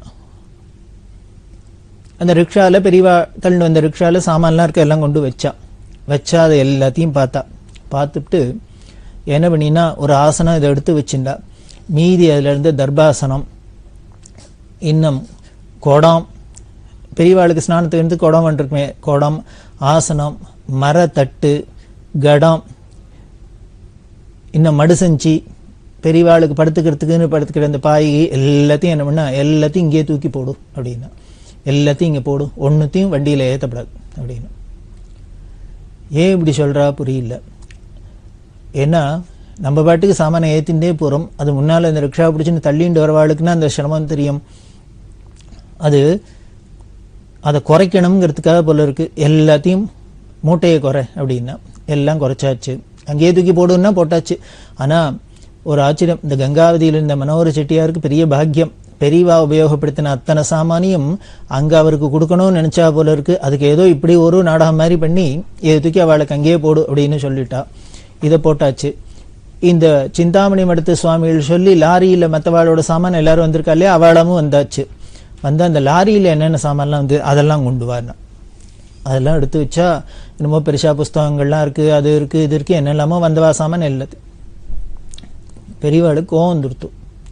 அந்த ரிக்ஷால பெரியவா தள்ளு வந்த ரிக்ஷால சாமான்லாம் இருக்க எல்லாம் கொண்டு வச்சா வச்சா அதை எல்லாத்தையும் பார்த்தா பார்த்துட்டு என்ன பண்ணினா ஒரு ஆசனம் இதை எடுத்து வச்சுண்டா மீதி அதுல இருந்து தர்பாசனம் இன்னும் குடம் பெரியவாளுக்கு ஸ்நானத்துக்கு இருந்து குடம் வந்துருக்குமே குடம் ஆசனம் மரத்தட்டு கடம் இன்னும் மடுசஞ்சி பெரியவாளுக்கு படுத்துக்கிறதுக்குன்னு படுத்துக்கிற அந்த பாய் எல்லாத்தையும் என்ன பண்ணா எல்லாத்தையும் இங்கேயே தூக்கி போடும் அப்படின்னா எல்லாத்தையும் இங்கே போடும் ஒன்றுத்தையும் வண்டியில் ஏற்றப்படாது அப்படின்னு ஏன் இப்படி சொல்றா புரியல ஏன்னா நம்ம பாட்டுக்கு சாமானை ஏத்திண்டே போறோம் அது முன்னால இந்த ரிக்ஷா பிடிச்சுன்னு தள்ளிண்டு வரவாளுக்குன்னா அந்த சிரமம் தெரியும் அது அதை குறைக்கணுங்கிறதுக்காக போல இருக்கு எல்லாத்தையும் மூட்டையை குறை அப்படின்னா எல்லாம் குறைச்சாச்சு அங்கேயே தூக்கி போடுன்னா போட்டாச்சு ஆனா ஒரு ஆச்சரியம் இந்த கங்காவதியில் இருந்த மனோகர செட்டியாருக்கு பெரிய பாக்கியம் பெரியவா உபயோகப்படுத்தின அத்தனை சாமானியும் அங்க அவருக்கு கொடுக்கணும்னு நினைச்சா போல இருக்கு அதுக்கு ஏதோ இப்படி ஒரு நாடகம் மாதிரி பண்ணி இதை தூக்கி அவளுக்கு அங்கேயே போடு அப்படின்னு சொல்லிட்டா இதை போட்டாச்சு இந்த சிந்தாமணி மடத்து சுவாமிகள் சொல்லி லாரியில மற்றவாளோட சாமான் எல்லாரும் வந்திருக்கா இல்லையா அவளமும் வந்தாச்சு வந்து அந்த லாரியில என்னென்ன சாமான்லாம் வந்து அதெல்லாம் கொண்டு வரணும் அதெல்லாம் எடுத்து வச்சா என்னமோ பெருசா புஸ்தகங்கள்லாம் இருக்கு அது இருக்கு இது இருக்கு என்னெல்லாமோ வந்தவா சாமான் எல்லாத்து பெரியவாளுக்கு கோவம் வந்துருத்து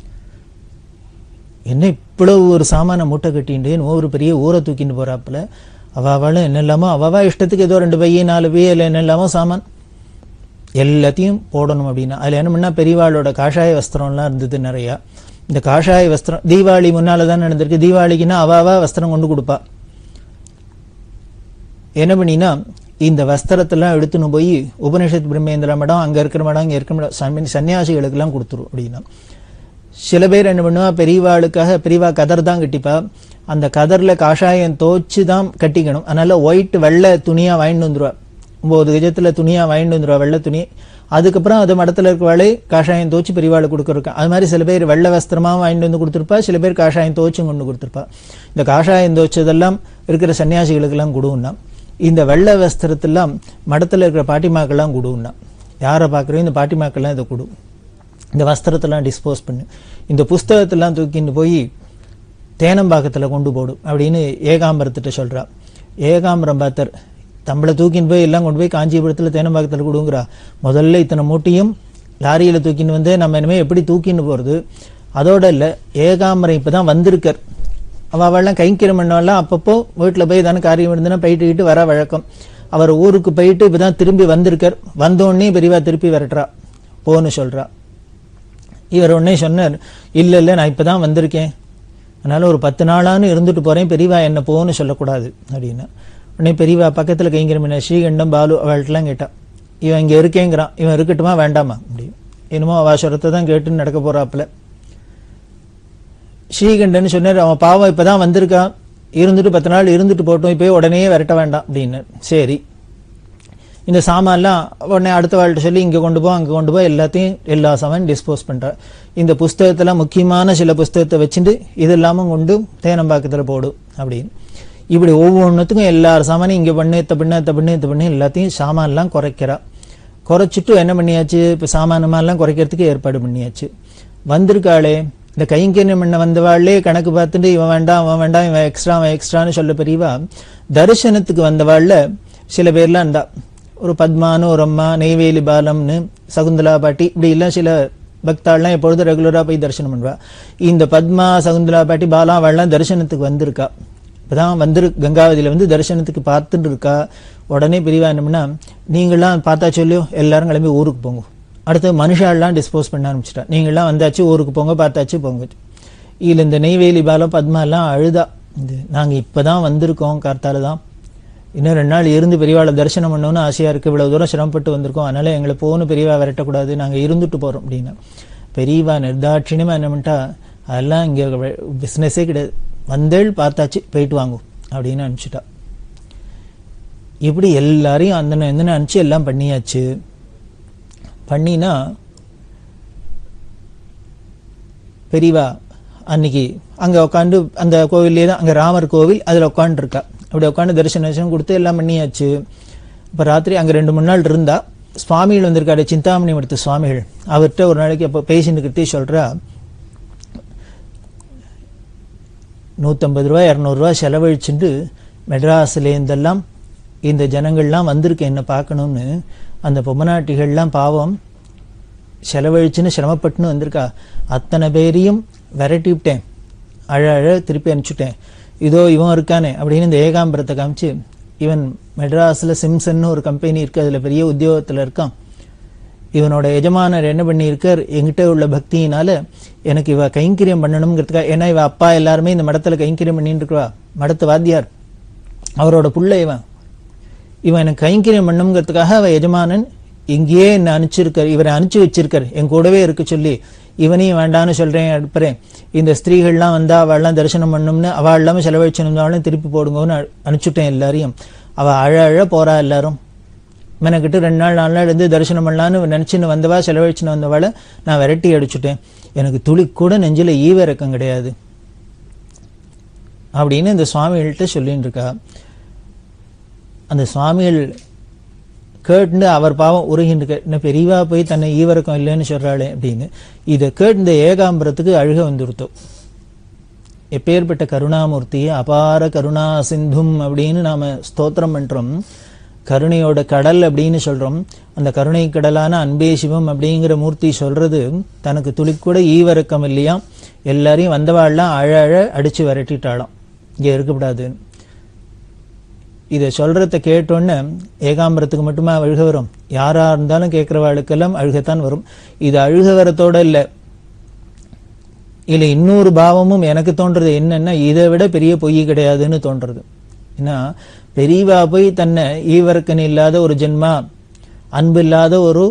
என்ன இவ்வளவு ஒரு சாமான மூட்டை கட்டிண்டு என்னமோ ஒரு பெரிய ஊரை தூக்கிட்டு போறாப்புல அவ அவளும் என்னெல்லாமோ அவவா இஷ்டத்துக்கு ஏதோ ரெண்டு பைய நாலு பைய இல்லை என்னெல்லாமோ சாமான் எல்லாத்தையும் போடணும் அப்படின்னா அதுல என்ன பண்ணா பெரியவாளோட காஷாய வஸ்திரம்லாம் இருந்தது நிறையா இந்த காஷாய வஸ்திரம் தீபாவளி முன்னால தான் நடந்திருக்கு தீபாவளிக்குன்னா அவாவா வஸ்திரம் கொண்டு கொடுப்பா என்ன பண்ணினா இந்த வஸ்திரத்தெல்லாம் எடுத்துன்னு போய் உபனிஷத் பிரம்மேந்திர மடம் அங்க இருக்கிற மடம் அங்க இருக்கிற மடம் சன்மி- சன்னியாசிகளுக்கெல்லாம் கொடுத்துரும் அப்படின்னா சில பேர் என்ன பண்ணுவா பெரியவாளுக்காக பெரியவா கதர் தான் கட்டிப்பா அந்த கதர்ல காஷாயம் தோச்சு தான் கட்டிக்கணும் அதனால ஒயிட் வெள்ளை துணியா வாங்கிட்டு வந்துருவா ஒன்பது கஜத்துல துணியா வாங்கிட்டு வந்துருவா வெள்ளை துணி அதுக்கப்புறம் அது மடத்துல இருக்கவாளே காஷாயம் தோச்சு பெரியவாளுக்கு கொடுக்குறக்கா அது மாதிரி சில பேர் வெள்ளை வஸ்திரமா வாங்கிட்டு வந்து கொடுத்துருப்பா சில பேர் காஷாயம் தோச்சும் கொண்டு கொடுத்துருப்பா இந்த காஷாயம் தோச்சதெல்லாம் இருக்கிற சன்னியாசிகளுக்கெல்லாம் கொடுன்னா இந்த வெள்ளை வஸ்திரத்தெல்லாம் மடத்துல இருக்கிற பாட்டிமாக்கெல்லாம் கொடுன்னா யாரை பார்க்குறோம் இந்த பாட்டிமாக்கெல்லாம் இதை கொடு இந்த வஸ்திரத்தெல்லாம் டிஸ்போஸ் பண்ணு இந்த புஸ்தகத்தெல்லாம் தூக்கிட்டு போய் தேனம்பாக்கத்துல கொண்டு போடும் அப்படின்னு ஏகாம்பரத்திட்ட சொல்றா ஏகாம்பரம் பார்த்தர் தம்பளை தூக்கின்னு போய் எல்லாம் கொண்டு போய் காஞ்சிபுரத்துல தேனம்பாக்கத்துல கொடுங்கிறா முதல்ல இத்தனை மூட்டையும் லாரியில தூக்கின்னு வந்து நம்ம இனிமே எப்படி தூக்கின்னு போறது அதோட இல்ல ஏகாம்பரம் இப்பதான் வந்திருக்கார் அவ அவள்லாம் கைங்கிரம் பண்ணவெல்லாம் அப்பப்போ வீட்டுல போய் தானே காரியம் இருந்ததுன்னா போயிட்டு கிட்டு வர வழக்கம் அவர் ஊருக்கு போயிட்டு இப்பதான் திரும்பி வந்திருக்கார் வந்தோடனே பெரியவா திருப்பி விரட்டுறா போன்னு சொல்றா இவர் உடனே சொன்னார் இல்ல இல்ல நான் இப்பதான் வந்திருக்கேன் அதனால ஒரு பத்து நாளான்னு இருந்துட்டு போறேன் பெரியவா என்ன போன்னு சொல்லக்கூடாது அப்படின்னு உடனே பெரியவா பக்கத்துல கைங்கிரமின ஸ்ரீகண்டம் பாலு அவள்கிட்டலாம் கேட்டா இவன் இங்க இருக்கேங்கிறான் இவன் இருக்கட்டுமா வேண்டாமா அப்படின்னு என்னமோ அவ சொல்றதை தான் கேட்டு நடக்க போறாப்புல ஸ்ரீகண்டன் சொன்னார் அவன் பாவம் இப்பதான் வந்திருக்கான் இருந்துட்டு பத்து நாள் இருந்துட்டு போட்டோம் இப்போயே உடனே விரட்ட வேண்டாம் அப்படின்னு சரி இந்த சாமான்லாம் உடனே அடுத்த வாழ்கிட்ட சொல்லி இங்கே கொண்டு போ அங்கே கொண்டு போ எல்லாத்தையும் எல்லா சாமான் டிஸ்போஸ் பண்றார் இந்த புஸ்தகத்தில் முக்கியமான சில புஸ்தகத்தை வச்சுட்டு இது இல்லாமல் கொண்டு தேனம்பாக்கத்தில் போடு அப்படின்னு இப்படி ஒவ்வொன்றுத்துக்கும் எல்லா சாமானையும் இங்கே பண்ணு இத்த பண்ணு இத்த பண்ணு இத்த பண்ணு எல்லாத்தையும் சாமான்லாம் குறைக்கிறா குறைச்சிட்டு என்ன பண்ணியாச்சு இப்போ சாமானமெல்லாம் குறைக்கிறதுக்கு ஏற்பாடு பண்ணியாச்சு வந்திருக்காளே இந்த கைங்கரியம் பண்ண வந்தவாளே கணக்கு பார்த்துட்டு இவன் வேண்டாம் அவன் வேண்டாம் இவன் எக்ஸ்ட்ரா அவன் எக்ஸ்ட்ரான்னு சொல்ல பெரியவா தரிசனத்துக்கு வந்தவாள்ல சில பேர்லாம் இருந்தா ஒரு பத்மானு ஒரு அம்மா நெய்வேலி பாலம்னு சகுந்தலா பாட்டி இப்படி எல்லாம் சில பக்தாள்லாம் எப்பொழுதும் ரெகுலராக போய் தரிசனம் பண்ணுவா இந்த பத்மா சகுந்தலா பாட்டி பாலா அவள்லாம் தரிசனத்துக்கு வந்திருக்கா இப்பதான் வந்துரு கங்காவதியில வந்து தரிசனத்துக்கு பார்த்துட்டு இருக்கா உடனே பிரிவா என்னம்னா நீங்களாம் பார்த்தா சொல்லியோ எல்லாரும் கிளம்பி ஊருக்கு போங்க அடுத்து மனுஷாலாம் டிஸ்போஸ் பண்ண ஆரம்பிச்சிட்டா நீங்களாம் வந்தாச்சு ஊருக்கு போங்க பார்த்தாச்சு போங்க இதுல இந்த நெய்வேலி பாலம் பத்மா எல்லாம் அழுதா இது நாங்க இப்பதான் வந்திருக்கோம் கார்த்தால தான் இன்னும் ரெண்டு நாள் இருந்து பெரியவாளை தரிசனம் பண்ணணும்னு ஆசையா இருக்கு இவ்வளவு தூரம் சிரமப்பட்டு வந்திருக்கோம் அதனால எங்களை போகணும் பெரியவா விரட்டக்கூடாது நாங்க இருந்துட்டு போறோம் அப்படின்னா பெரியவா நிர்தாட்சியமா என்ன பண்ணிட்டா அதெல்லாம் இங்க பிசினஸே கிடையாது வந்தேள் பார்த்தாச்சு போயிட்டு வாங்கும் அப்படின்னு அனுப்பிச்சிட்டா இப்படி எல்லாரையும் அந்த எந்த அனுப்பிச்சு எல்லாம் பண்ணியாச்சு பண்ணினா பெரியவா அன்னைக்கு அங்க உட்காந்து அந்த கோவிலே தான் அங்க ராமர் கோவில் அதுல உட்காந்துருக்கா அப்படி உட்காந்து தரிசன தரிசனம் கொடுத்து எல்லாம் பண்ணியாச்சு இப்ப ராத்திரி அங்க ரெண்டு மூணு நாள் இருந்தா சுவாமிகள் வந்திருக்காரு சிந்தாமணி மடுத்த சுவாமிகள் அவர்கிட்ட ஒரு நாளைக்கு அப்போ பேசிட்டு சொல்றா நூற்றம்பது ரூபா இரநூறுவா செலவழிச்சுட்டு மெட்ராஸ்லேருந்தெல்லாம் இந்த ஜனங்கள்லாம் வந்திருக்கு என்ன பார்க்கணும்னு அந்த பொம்மநாட்டிகள்லாம் பாவம் செலவழிச்சுன்னு சிரமப்பட்டுன்னு வந்திருக்கா அத்தனை பேரையும் விரட்டி விட்டேன் அழ அழ திருப்பி அனுப்பிச்சுட்டேன் இதோ இவன் இருக்கானே அப்படின்னு இந்த ஏகாம்பரத்தை காமிச்சு இவன் மெட்ராஸில் சிம்சன்னு ஒரு கம்பெனி இருக்கு அதில் பெரிய உத்தியோகத்தில் இருக்கான் இவனோட எஜமானர் என்ன பண்ணியிருக்கார் எங்கிட்ட உள்ள பக்தியினால எனக்கு இவ கைங்கரியம் பண்ணணுங்கிறதுக்காக ஏன்னா இவ அப்பா எல்லாருமே இந்த மடத்துல கைங்கரியம் பண்ணிட்டு இருக்கா மடத்து வாத்தியார் அவரோட புள்ள இவன் இவன் எனக்கு கைங்கரியம் பண்ணணுங்கிறதுக்காக அவ எஜமானன் இங்கேயே என்ன அனுப்பிச்சிருக்கார் இவரை அனுப்பிச்சு வச்சிருக்கார் என் கூடவே இருக்க சொல்லி இவனையும் வேண்டான்னு சொல்றேன் அடுப்புறேன் இந்த ஸ்திரீகள்லாம் வந்தா அவள்லாம் தரிசனம் பண்ணணும்னு அவள் இல்லாமல் செலவழிச்சிருந்தாலும் திருப்பி போடுங்கன்னு அனு- அனுப்பிச்சுட்டேன் எல்லாரையும் அவ அழ அழ போறா எல்லாரும் மெனக்கிட்டு ரெண்டு நாள் நாலு நாள் இருந்து தரிசனம் பண்ணலான்னு நினைச்சுன்னு வந்தவா செலவழிச்சுன்னு வந்தவாளை நான் விரட்டி அடிச்சுட்டேன் எனக்கு துளி கூட நெஞ்சில ஈவிரக்கம் கிடையாது அப்படின்னு இந்த சுவாமிகள்கிட்ட சொல்லிட்டு இருக்கா அந்த சுவாமிகள் கேட்டு அவர் பாவம் உருகின்னு என்ன பெரியவா போய் தன்னை ஈவரக்கம் இல்லைன்னு சொல்றாளே அப்படின்னு இதை கேட்டு இந்த ஏகாம்பரத்துக்கு அழுக வந்துருத்தோம் எப்பேற்பட்ட கருணாமூர்த்தியை அபார கருணா சிந்தும் அப்படின்னு நாம ஸ்தோத்திரம் பண்றோம் கருணையோட கடல் அப்படின்னு சொல்றோம் அந்த கருணை கடலான அன்பே சிவம் அப்படிங்கிற மூர்த்தி சொல்றது தனக்கு துளிக்கூட ஈவரக்கம் இல்லையா எல்லாரையும் வந்தவாள்லாம் அழ அழ அடிச்சு விரட்டிட்டாளாம் இங்க இருக்கக்கூடாதுன்னு இதை சொல்றத கேட்டோன்னே ஏகாம்பரத்துக்கு மட்டுமா அழுக வரும் யாரா இருந்தாலும் கேட்கிறவாளுக்கெல்லாம் அழுகத்தான் வரும் இது அழுக வரத்தோட இல்லை இல்ல இன்னொரு பாவமும் எனக்கு தோன்றது என்னன்னா இதை விட பெரிய பொய் கிடையாதுன்னு தோன்றது ஏன்னா பெரியவா போய் தன்னை ஈவரக்கன் இல்லாத ஒரு ஜென்மா அன்பு இல்லாத ஒரு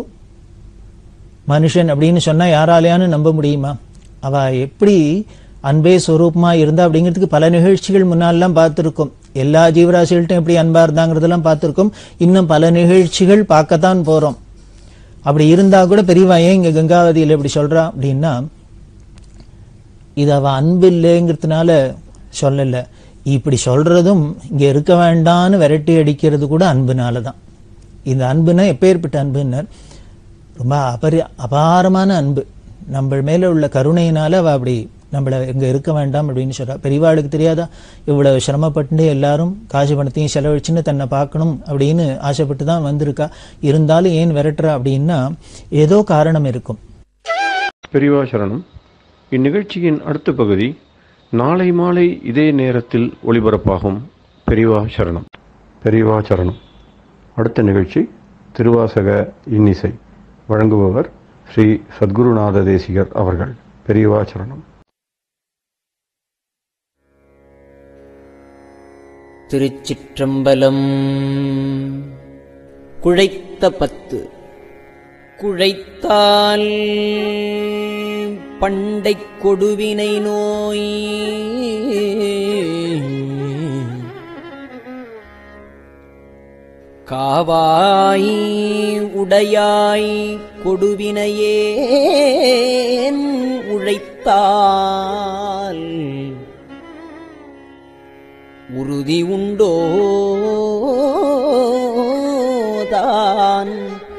மனுஷன் அப்படின்னு சொன்னா யாராலையானு நம்ப முடியுமா அவ எப்படி அன்பே ஸ்வரூபமா இருந்தா அப்படிங்கிறதுக்கு பல நிகழ்ச்சிகள் முன்னாலாம் பார்த்திருக்கோம் எல்லா ஜீவராசிகள்ட்டும் எப்படி அன்பா இருந்தாங்கிறதெல்லாம் பார்த்திருக்கோம் இன்னும் பல நிகழ்ச்சிகள் பார்க்கத்தான் போறோம் அப்படி இருந்தா கூட பெரியவா ஏன் இங்க கங்காவதியில் இப்படி சொல்றா அப்படின்னா இது அவ அன்பு இல்லைங்கிறதுனால சொல்லல இப்படி சொல்றதும் இங்க இருக்க வேண்டான்னு விரட்டி அடிக்கிறது கூட அன்புனால தான் இந்த அன்புனா எப்பேற்பட்ட அன்புன்னர் ரொம்ப அபரி அபாரமான அன்பு நம்ம மேல உள்ள கருணையினால அவ அப்படி நம்மள இங்க இருக்க வேண்டாம் அப்படின்னு சொல்றா பெரியவாளுக்கு தெரியாதா இவ்வளவு சிரமப்பட்டு எல்லாரும் காசு பணத்தையும் செலவழிச்சுன்னு தன்னை பார்க்கணும் அப்படின்னு ஆசைப்பட்டு தான் வந்திருக்கா இருந்தாலும் ஏன் விரட்டுறா அப்படின்னா ஏதோ காரணம் இருக்கும் பெரியவா சரணம் இந்நிகழ்ச்சியின் அடுத்த பகுதி நாளை மாலை இதே நேரத்தில் ஒளிபரப்பாகும் பெரியவா சரணம் பெரியவா சரணம் அடுத்த நிகழ்ச்சி திருவாசக இன்னிசை வழங்குபவர் ஸ்ரீ சத்குருநாத தேசிகர் அவர்கள் பெரியவா சரணம் திருச்சிற்றம்பலம் குழைத்த பத்து குழைத்தால் பண்டைக் கொடுவினை நோய் காவாய் உடையாய் கொடுவினையேன் உழைத்தால் உறுதி உண்டோதான்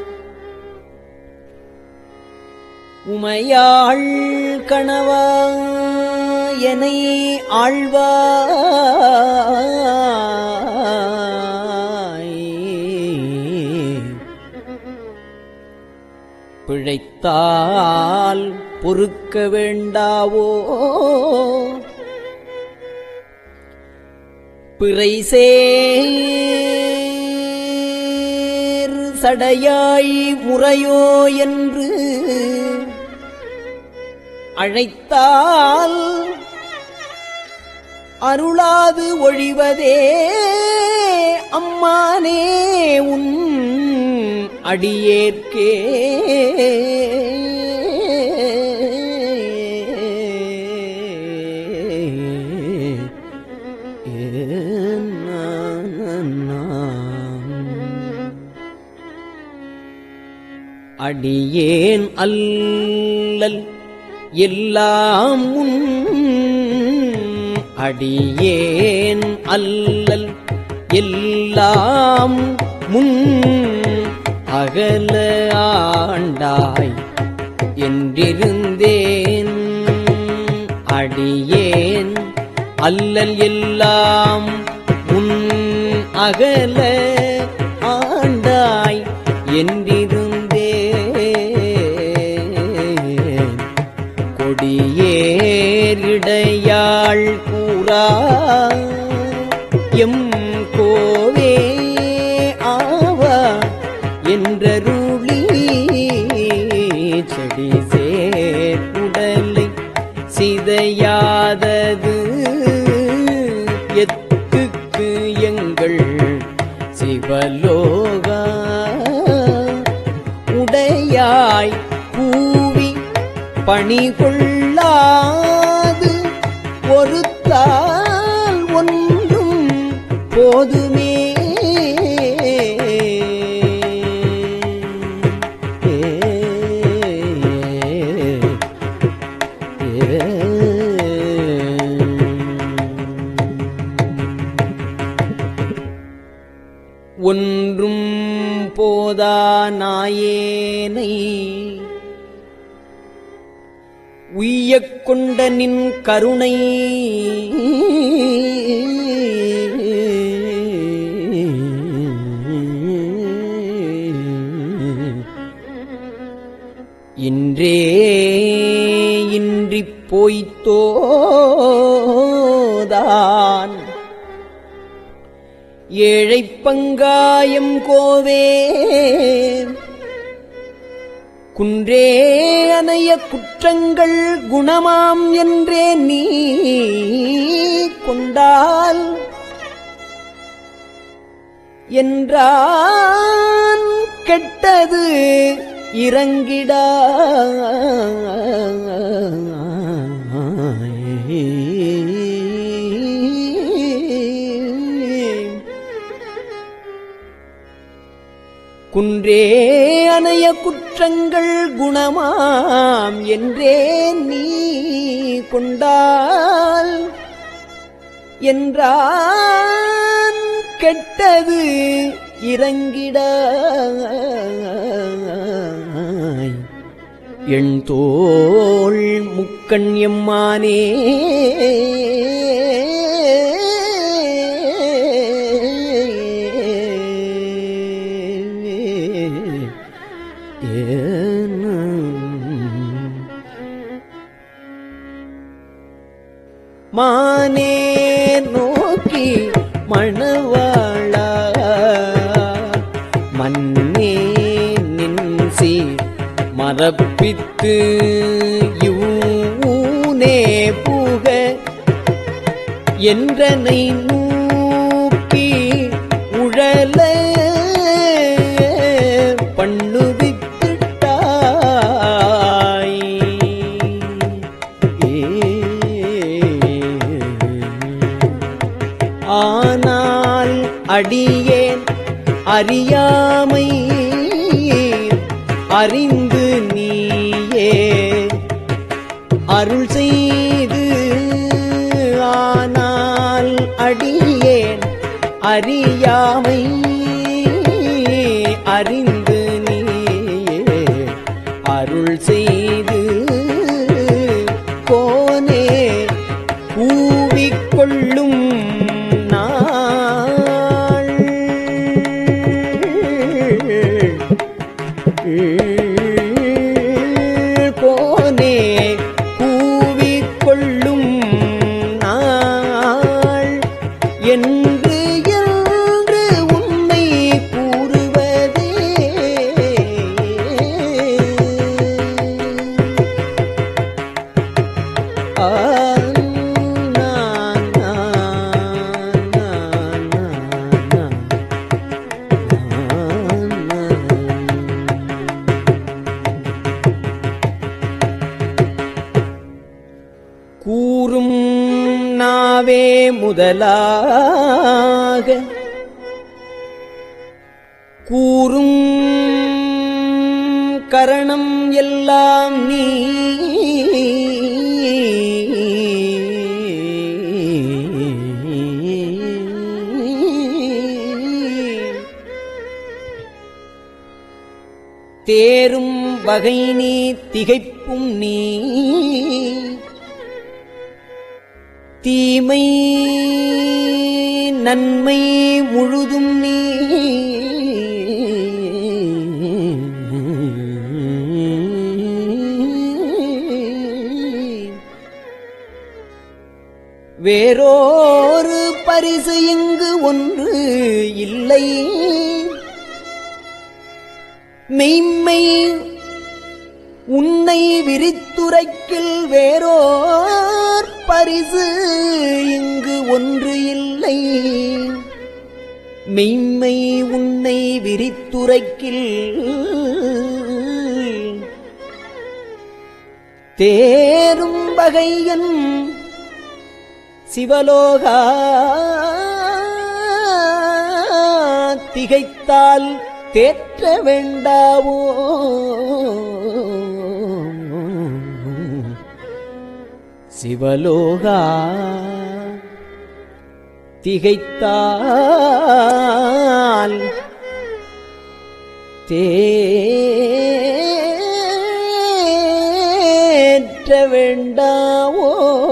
உமையாள் கணவா எனை ஆழ்வாய் பிழைத்தால் பொறுக்க வேண்டாவோ பிறைசேர் சடையாய் முறையோ என்று அழைத்தால் அருளாது ஒழிவதே அம்மானே உன் அடியேற்கே அடியேன் அல்லல் எல்லாம் உன் அடியேன் அல்லல் எல்லாம் முன் அகல ஆண்டாய் என்றிருந்தேன் அடியேன் அல்லல் எல்லாம் முன் அகல ஆண்டாய் என்றிருந்தேன் கொடியேறிடையாள் கூறா எம் கோவே ஆவா என்றருளி செடி சேர் உடலை சிதையாதது எத்துக்கு எங்கள் சிவலோகா உடையாய் கூவி பணி கொள்ளாது ஒருத்தால் ஒன்றும் போதுமே ஒன்றும் போதா நாயேனை உய்யக் கொண்ட நின் கருணை இன்றே இன்றிப் போய்த்தோதான் ஏழைப் பங்காயம் கோவே குன்றே அனைய குற்றங்கள் குணமாம் என்றே நீ கொண்டால் என்றான் கெட்டது இறங்கிடா குன்றே அணைய குற்றங்கள் குணமாம் என்றே நீ கொண்டால் என்றான் கெட்டது இறங்கிட என் தோள் முக்கண் எம்மானே மானே நோக்கி மணவாளா மன்னே நின்சி மரப்பித்து யூனே புக என்றனை நூக்கி உழல பண்ணுவித்திட்டாய் ஆனால் அடியேன் அறியாமை அறிந்து நீயே அருள் செய்து ஆனால் அடியேன் அறியாமை அறிந்து நீயே அருள் செய்து கோனே கூவிக்கொள்ளும் நாள் கோனே கூவிக்கொள்ளும் நாள் என்று என்று உன்னை கூறுவதே ஆ, நா, நா, நா, நா, நா. கூறும் நாவே முதலாக கூறும் கரணம் எல்லாம் நீ தேரும் வகை நீ திகைப்பும் நீ தீமை நன்மை முழுதும் நீ வேறோரு பரிசு இங்கு ஒன்று இல்லை மெய்மை உன்னை விரித்துரைக்கில் வேறோர் பரிசு இங்கு ஒன்று இல்லை மெய்மை உன்னை விரித்துரைக்கில் தேரும் வகையன் சிவலோகா திகைத்தால் தேற்ற வேண்டாவோ சிவலோகா திகைத்தால் தேற்ற வேண்டாவோ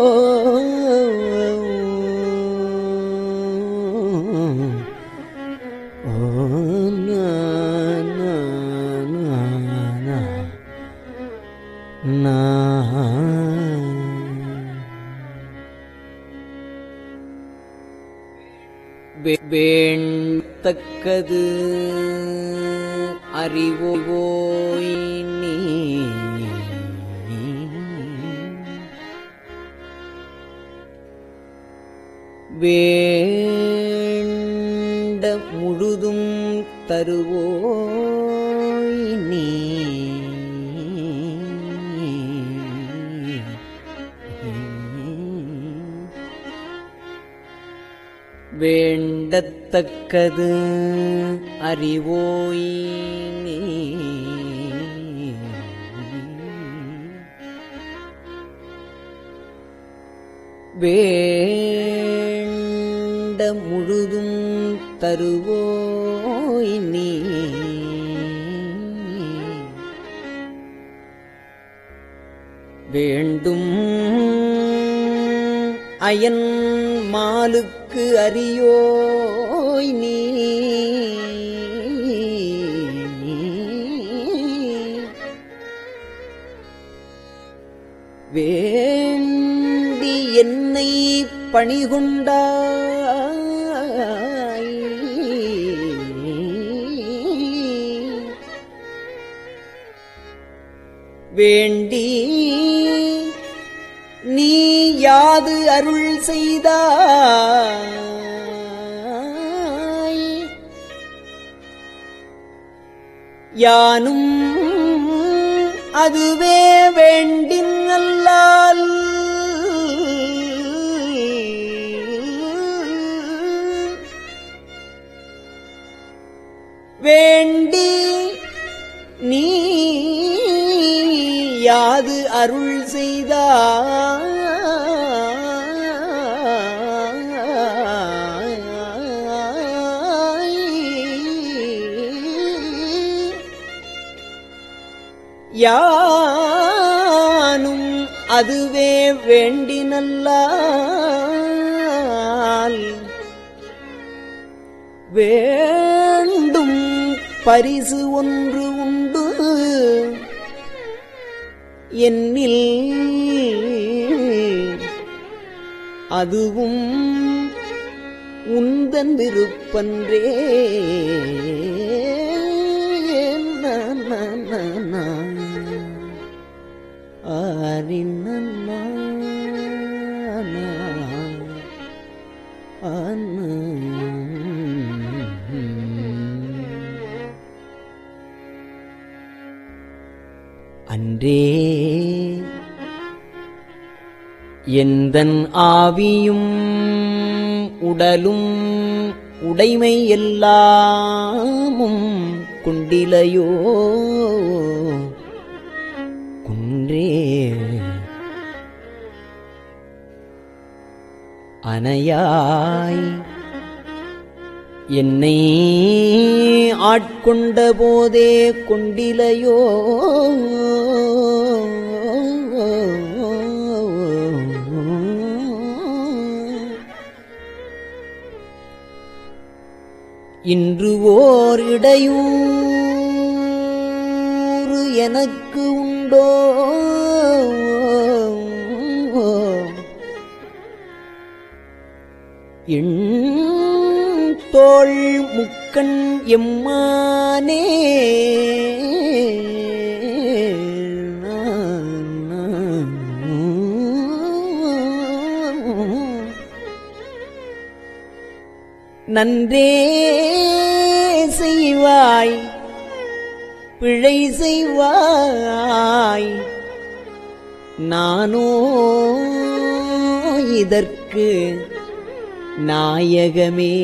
ஓ, நா, நா, நா, நா. நா. வே- வேண்டத்தக்கது அறிவோய் நீ வேண்ட முழுதும் தருவோய் நீ வேண்டத்தக்கது அறிவோய் நீ வேண்ட முழுதும் தருவோய் நீ வேண்டும் அயன் மாலுக்கு அறியோய் நீ வேண்டி என்னை பணிகொண்டாய் வேண்டி நீ யாது அருள் செய்தாய் யானும் அதுவே வேண்டின் அல்லால் யாது அருள் செய்தாய் யானும் அதுவே வேண்டினல்லால் வேண்டும் பரிசு ஒன்று உண்டு என்னில் அதுவும் உந்தன் விருப்பன்றே நா, நா, நா, நா. ஆரினன்னா, நா, ஆனா. அன்றே எந்தன் ஆவியும் உடலும் உடைமை எல்லாமும் குண்டிலையோ குன்றே அனையாய் என்னை ஆட்கொண்ட போதே கொண்டிலையோ இன்று ஓர் இடையூறு எனக்கு உண்டோ எண் தோள் முக்கண் எம்மானே நன்றே செய்வாய் பிழை செய்வாய் நானோ இதற்கு நாயகமே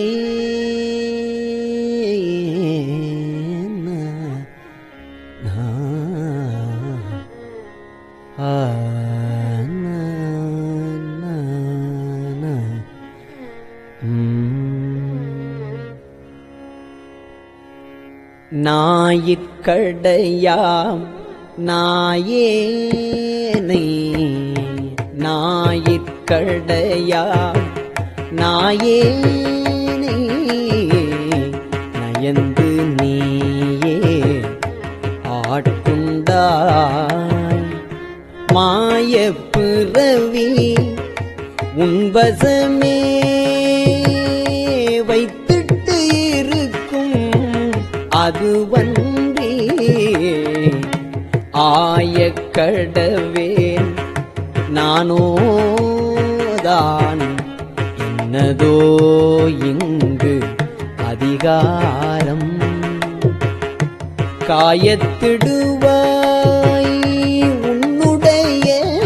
நா- நா- ஆ, நா- நா- நா. ம். ஞாயிற்கடையாம் நாயேனை ஞாயிற்கடையாம் நாயேனை நயந்து நீயே ஆட்கொண்டாய் மாயப் பிறவி உன்பசமே வைத்திட்டு இருக்கும் அதுவன்றி ஆயக்கடவேன் நானோதான் என்னதோ இங்கு அதிகாரம் காயத்திடுவாய் உன்னுடைய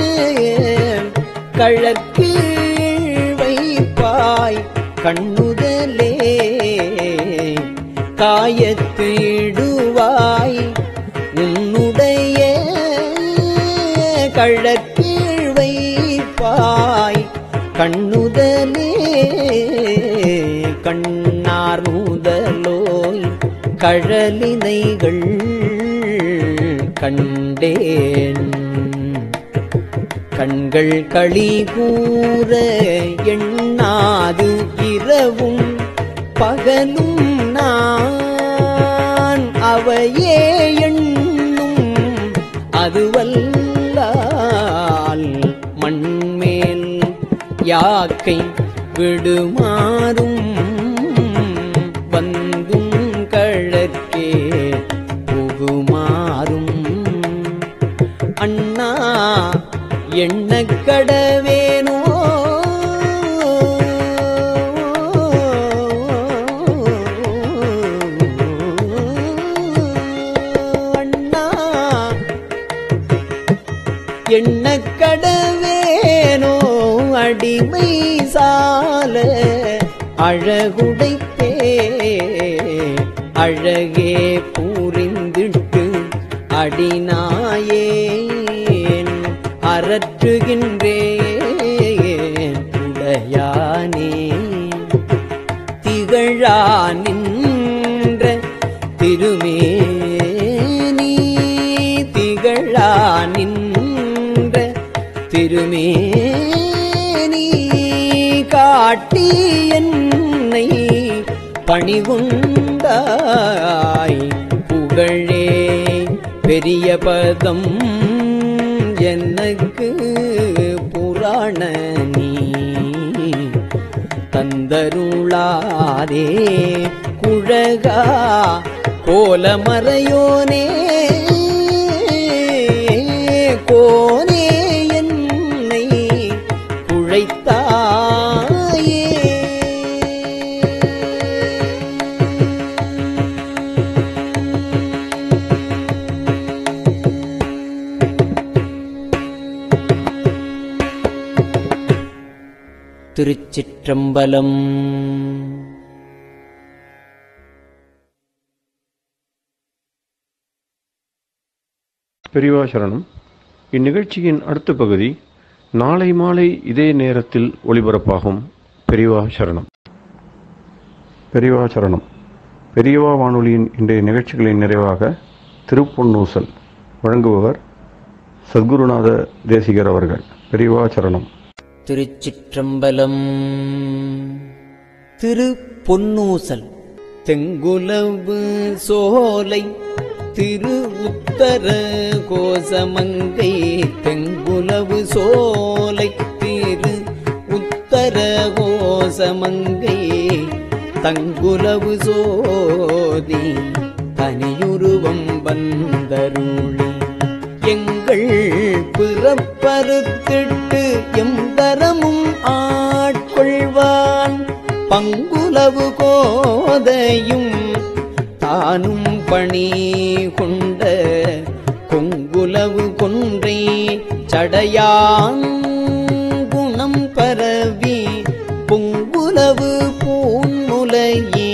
கழற்கீழ் வைப்பாய் கண்ணுதலே காயத்திடுவாய் உன்னுடைய கழற்கீழ் வைப்பாய் கண்ணுதலே கண்ணார் முதலோய் கழலினைகள் கண்டேன் கண்கள் களி கூற எண்ணாது இரவும் பகலும் நான் அவையே எண்ணும் அதுவல்லால் மண்மேல் யாக்கை விடுமாறும் வந்தும் கழற்கே புகுமாறும் அண்ணா எண்ணக் கடவேனோ அண்ணா எண்ணக் கடவேனோ அடிமை சால அழகுடைத்தே அழகே பூரிந்திட்டு அடிநாயே போற்றுகின்றேன் உடையானே திகழா நின்ற திருமேனி திகழா நின்ற திருமேனி காட்டி என்னை பணிகுண்டாய் புகழே பெரிய பதம் எனக்கு புராண நீ தந்தருளாதே குழகா கோலமறையோனே கோனே என்னை குழைத்தாயே திருச்சிற்றம்பலம் பெரியவா சரணம் இந்நிகழ்ச்சியின் அடுத்த பகுதி நாளை மாலை இதே நேரத்தில் ஒளிபரப்பாகும் பெரியவா சரணம் பெரியவா சரணம் பெரியவா வானொலியின் இன்றைய நிகழ்ச்சிகளின் நிறைவாக திருப்பொன்னூசல் வழங்குபவர் சத்குருநாத தேசிகர் அவர்கள் பெரியவா சரணம் திருச்சிற்றம்பலம் திரு பொன்னூசல் தெங்குலவு சோலை திரு உத்தர கோசமங்கை தெங்குலவு சோலை திரு உத்தர கோசமங்கை தங்குலவு சோதி தனியுருவம் வந்தருளி எங்கள் பிறப்பறுத்திட்டு எம் தரமும் ஆட்கொள்வான் பங்குலவு கோதையும் தானும் பணி கொண்ட கொங்குலவு கொன்றை சடையான் குணம் பரவி பொங்குலவு பூன்முலையே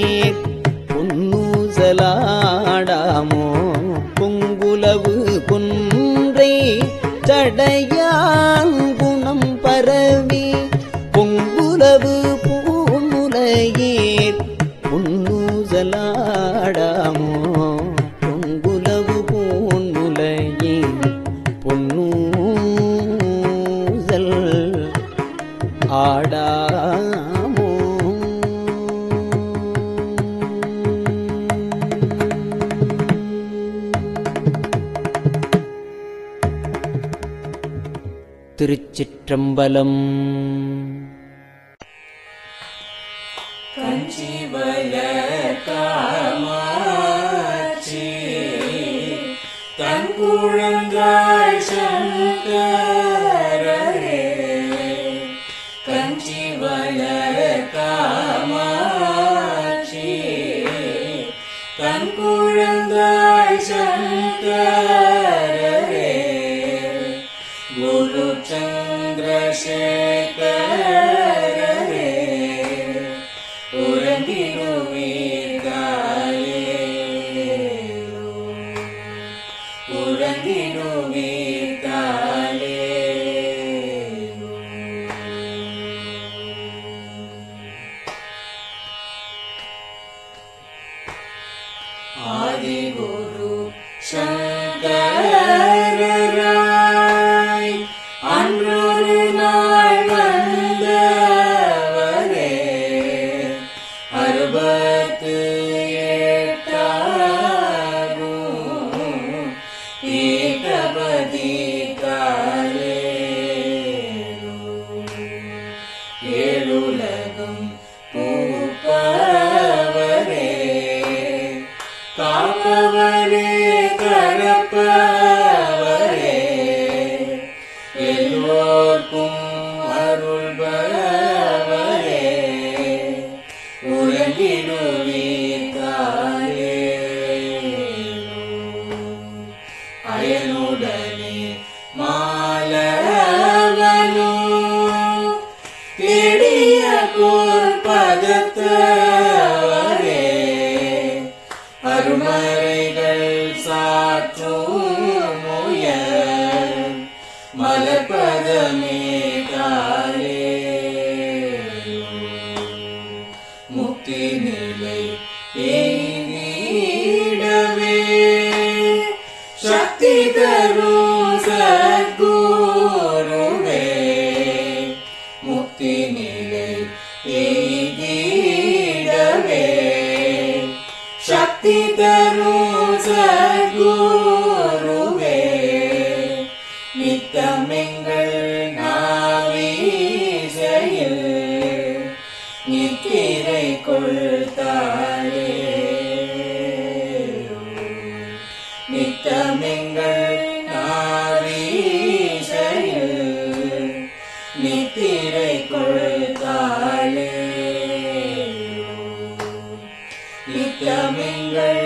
பொன்னூசலாடாமோ பொங்குலவு குன்றை சடையான் குணம் பரவி பொங்குலவு பூமுலையேர் பொன்னூசலாடாமோ பொங்குலவு பூன்முலையேர் பொன்னூசல் ஆடாமோ திருச்சிற்றம்பலம் மலர்பத பதமே தாரே முக்தி நிலை எய்திடவே சக்தி தரும் சத்குருவே முக்தி நிலை எய்திடவே சக்தி தரும் சத்குருவே நித்தமெங்கள் நாவீசையில் நித்திரை கொள்தாளே நித்தமெங்கள் நாவீசையில் நித்திரை கொள்தாளே நித்தமெங்கள்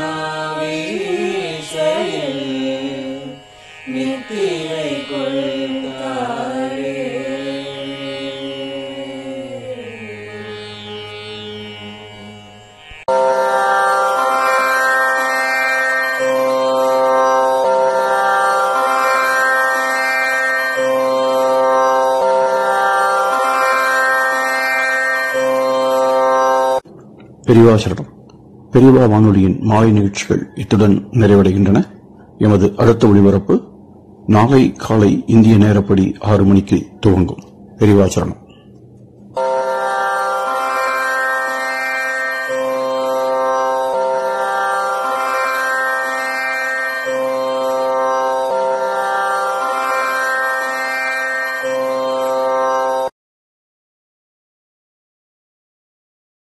நாவீசையில் நித்திரை கொள்தாளே பெரியவா சரணம் பெரியவா வானொலியின் மாலை நிகழ்ச்சிகள் இத்துடன் நிறைவடைகின்றன எமது அடுத்த ஒளிபரப்பு நாளை காலை இந்திய நேரப்படி ஆறு மணிக்கு துவங்கும் பெரியவா சரணம்